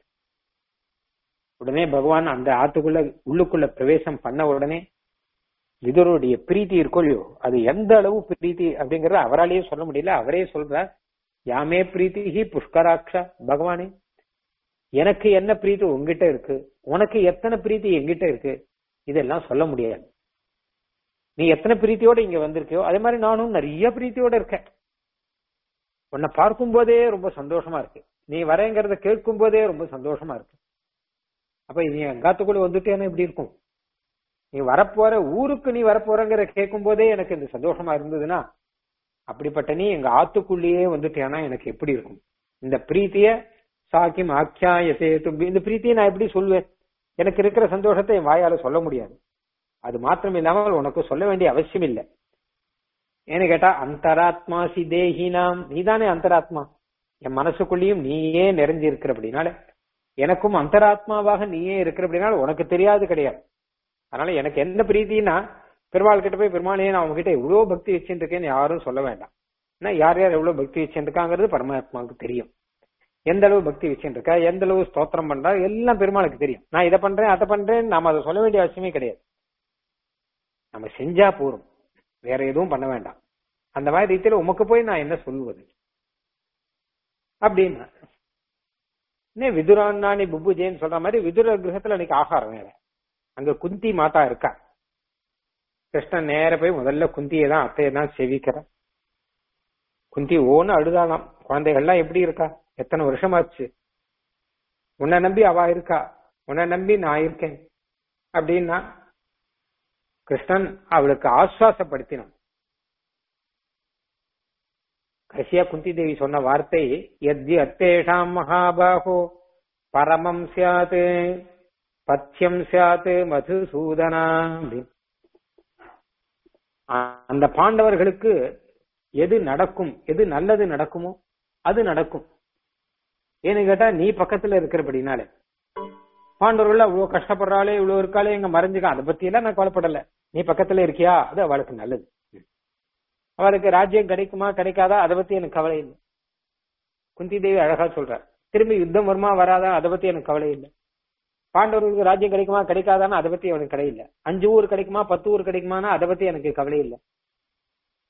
S1: உடனே பகவான் அந்த ஆத்துக்குள்ள உள்ளுக்குள்ள பிரவேசம் பண்ண உடனே விதுருடைய பிரீத்தி இருக்கோ இல்லையோ அது எந்த அளவு பிரீத்தி அப்படிங்கறத அவராலேயே சொல்ல முடியல அவரே சொல்றார் யாமே பிரீத்தி புஷ்கராட்சா பகவானே எனக்கு என்ன பிரீத்தி உங்ககிட்ட இருக்கு உனக்கு எத்தனை பிரீத்தி எங்கிட்ட இருக்கு இதெல்லாம் சொல்ல முடியாது நீ எத்தனை பிரீத்தியோட இங்க வந்திருக்கியோ அதே மாதிரி நானும் நிறைய பிரீத்தியோட இருக்கேன் உன்னை பார்க்கும் போதே ரொம்ப சந்தோஷமா இருக்கு நீ வரேங்கிறத கேட்கும் போதே ரொம்ப சந்தோஷமா இருக்கு அப்ப நீ எங்காத்துக்குள்ள வந்துட்டேன்னு எப்படி இருக்கும் நீ வரப்போற ஊருக்கு நீ வரப்போறங்கிற கேட்கும் போதே எனக்கு இந்த சந்தோஷமா இருந்ததுன்னா அப்படிப்பட்ட நீ எங்க ஆத்துக்குள்ளேயே வந்துட்டேன்னா எனக்கு எப்படி இருக்கும் இந்த பிரீத்திய சாக்கியம் ஆக்கியாயத்தே தும்பி இந்த பிரீத்தியை நான் எப்படி சொல்லுவேன் எனக்கு இருக்கிற சந்தோஷத்தை என் வாயால சொல்ல முடியாது அது மாத்திரம் இல்லாமல் உனக்கு சொல்ல வேண்டிய அவசியம் இல்லை ஏன்னு கேட்டா அந்தராத்மாசி தேஹினாம் நீதானே அந்தராத்மா என் மனசுக்குள்ளேயும் நீயே நிறைஞ்சு இருக்கிற அப்படின்னால எனக்கும் அந்தராத்மாவாக நீயே இருக்கிற அப்படின்னால உனக்கு தெரியாது கிடையாது அதனால எனக்கு என்ன பிரீத்தின்னா பெருமாள் கிட்ட போய் பெருமாளையே நான் உங்ககிட்ட எவ்வளவு பக்தி வச்சுட்டு இருக்கேன்னு யாரும் சொல்ல வேண்டாம் ஏன்னா யார் யார் எவ்வளவு பக்தி வச்சுட்டு இருக்காங்கிறது பரமாத்மாவுக்கு தெரியும் எந்த அளவு பக்தி வச்சுட்டு இருக்கா எந்த அளவு ஸ்தோத்திரம் பண்றா எல்லாம் பெருமாளுக்கு தெரியும் நான் இதை பண்றேன் அதை பண்றேன் நாம அதை சொல்ல வேண்டிய அவசியமே கிடையாது நம்ம செஞ்சா போறோம் வேற எதுவும் பண்ண வேண்டாம் அந்த மாதிரி ரீதியில உமக்கு போய் நான் என்ன சொல்லுவது அப்படின்னா இன்னும் விதுரான்னானி புப்புஜேன்னு சொல்ற மாதிரி விதுர கிரகத்துல அன்னைக்கு ஆகாரம் வேற அங்க குந்தி மாதா இருக்கா கிருஷ்ணன் நேர போய் முதல்ல குந்தியை தான் அத்தையை தான் செவிக்கிற குந்தி ஓன்னு அழுதாலாம் குழந்தைகள்லாம் எப்படி இருக்கா எத்தனை வருஷமாச்சு உன்னை நம்பி அவ இருக்கா உன்னை நம்பி நான் இருக்கேன் அப்படின்னா கிருஷ்ணன் அவளுக்கு ஆஸ்வாசப்படுத்தினான் கடைசியா குந்தி தேவி சொன்ன வார்த்தை எத்ய அத்தேஷாம் மகாபாகோ பரமம் சியாத் பத்தியம் சியாத் மதுசூதனா அப்படின்னு அந்த பாண்டவர்களுக்கு எது நடக்கும் எது நல்லது நடக்குமோ அது நடக்கும் ஏன்னு கேட்டா நீ பக்கத்துல இருக்கிறபடினால பாண்டவர்கள் அவ்வளவு கஷ்டப்படுறாளே இவ்வளவு இருக்காளே எங்க மறைஞ்சுக்க அதை பத்தி எல்லாம் நான் கவலைப்படல நீ பக்கத்துல இருக்கியா அது அவளுக்கு நல்லது அவளுக்கு ராஜ்யம் கிடைக்குமா கிடைக்காதா அதை பத்தி எனக்கு கவலை இல்லை குந்தி தேவி அழகா சொல்றார் திரும்பி யுத்தம் வருமா வராதா அதை பத்தி எனக்கு கவலை இல்லை பாண்டவர்களுக்கு ராஜ்யம் கிடைக்குமா கிடைக்காதான்னு அதை பத்தி அவனுக்கு கவலை இல்லை அஞ்சு ஊர் கிடைக்குமா பத்து ஊர் கிடைக்குமானா அதை பத்தி எனக்கு கவலை இல்லை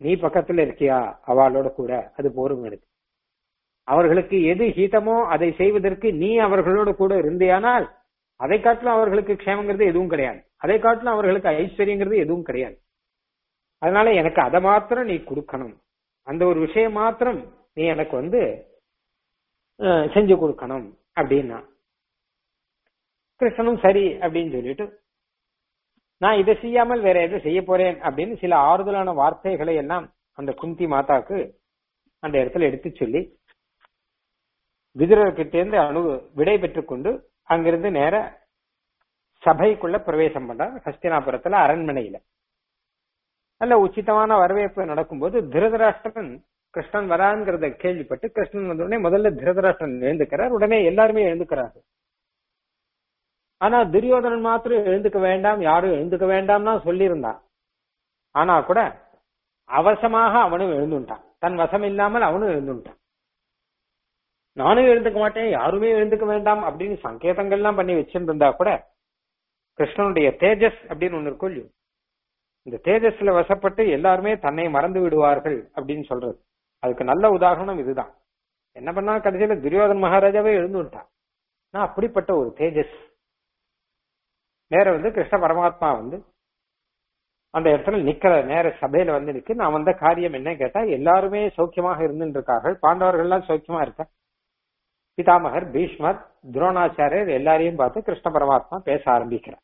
S1: நீ பக்கத்துல இருக்கியா அவளோட கூட அது போரும் இருக்கு அவர்களுக்கு எது ஹீதமோ அதை செய்வதற்கு நீ அவர்களோட கூட இருந்தியானால் அதை காட்டிலும் அவர்களுக்கு க்ஷேமங்கிறது எதுவும் கிடையாது அதை காட்டிலும் அவர்களுக்கு ஐஸ்வர்யங்கிறது எதுவும் கிடையாது அதனால எனக்கு அதை மாத்திரம் நீ கொடுக்கணும் அந்த ஒரு விஷயம் மாத்திரம் நீ எனக்கு வந்து அஹ், செஞ்சு கொடுக்கணும் அப்படின்னா கிருஷ்ணனும் சரி அப்படின்னு சொல்லிட்டு நான் இதை செய்யாமல் வேற எதை செய்ய போறேன் அப்படின்னு சில ஆறுதலான வார்த்தைகளை எல்லாம் அந்த குந்தி மாதாக்கு அந்த இடத்துல எடுத்து சொல்லி விதுரர்கிட்டேருந்து அணு விடை பெற்றுக்கொண்டு அங்கிருந்து நேர சபைக்குள்ள பிரவேசம் பண்றார் ஹஸ்தினாபுரத்துல அரண்மனையில நல்ல உச்சிதமான வரவேற்பு நடக்கும்போது திருதராஷ்டிரன் கிருஷ்ணன் வராங்கிறத கேள்விப்பட்டு கிருஷ்ணன் வந்த உடனே முதல்ல திருதராஷ்டிரன் எழுந்துக்கிறார் உடனே எல்லாருமே எழுந்துக்கிறார்கள் ஆனா துரியோதனன் மாத்திரம் எழுந்துக்க வேண்டாம் யாரும் எழுந்துக்க வேண்டாம்னா சொல்லியிருந்தான் ஆனா கூட அவசமாக அவனும் எழுந்துட்டான் தன் வசம் இல்லாமல் அவனும் எழுந்துட்டான் நானும் எழுந்துக்க மாட்டேன் யாருமே எழுந்துக்க வேண்டாம் அப்படின்னு சங்கேதங்கள்லாம் பண்ணி வச்சிருந்தா கூட கிருஷ்ணனுடைய தேஜஸ் அப்படின்னு ஒண்ணு இருக்கும் இல்லையோ இந்த தேஜஸ்ல வசப்பட்டு எல்லாருமே தன்னை மறந்து விடுவார்கள் அப்படின்னு சொல்றது அதுக்கு நல்ல உதாரணம் இதுதான் என்ன பண்ணா கடைசியில துரியோதன் மகாராஜாவே எழுந்துட்டான் நான் அப்படிப்பட்ட ஒரு தேஜஸ் நேர வந்து கிருஷ்ண பரமாத்மா வந்து அந்த இடத்துல நிக்கிற நேர சபையில வந்து நிக்கு நான் வந்த காரியம் என்ன கேட்டா எல்லாருமே சௌக்கியமாக இருந்துட்டு இருக்கார்கள் பாண்டவர்கள் எல்லாம் சௌக்கியமா இருக்க பிதாமகர் பீஷ்மர் துரோணாச்சாரியர் எல்லாரையும் பார்த்து கிருஷ்ண பரமாத்மா பேச ஆரம்பிக்கிறார்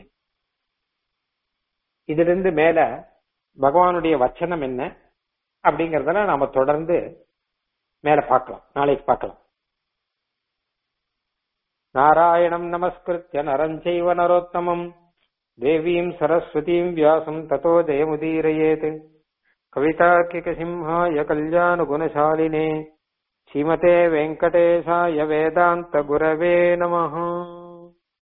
S1: இதுல இருந்து மேல பகவானுடைய வச்சனம் என்ன அப்படிங்கறதெಲ್ಲ நாம தொடர்ந்து மேல பார்க்கலாம் நாளைக்கு பார்க்கலாம் நாராயணம் நமஸ்கிருத்ய நரஞ்சைவ நரோத்தமம் தேவீம் சரஸ்வதீம் வியாசம் ததோ ஜெயமுதீரயேத் கவிதார்க்கிக சிம்ஹாய கல்யாண குணசாலினே ஸ்ரீமதே வெங்கடேசாய வேதாந்த குரவே நமஹ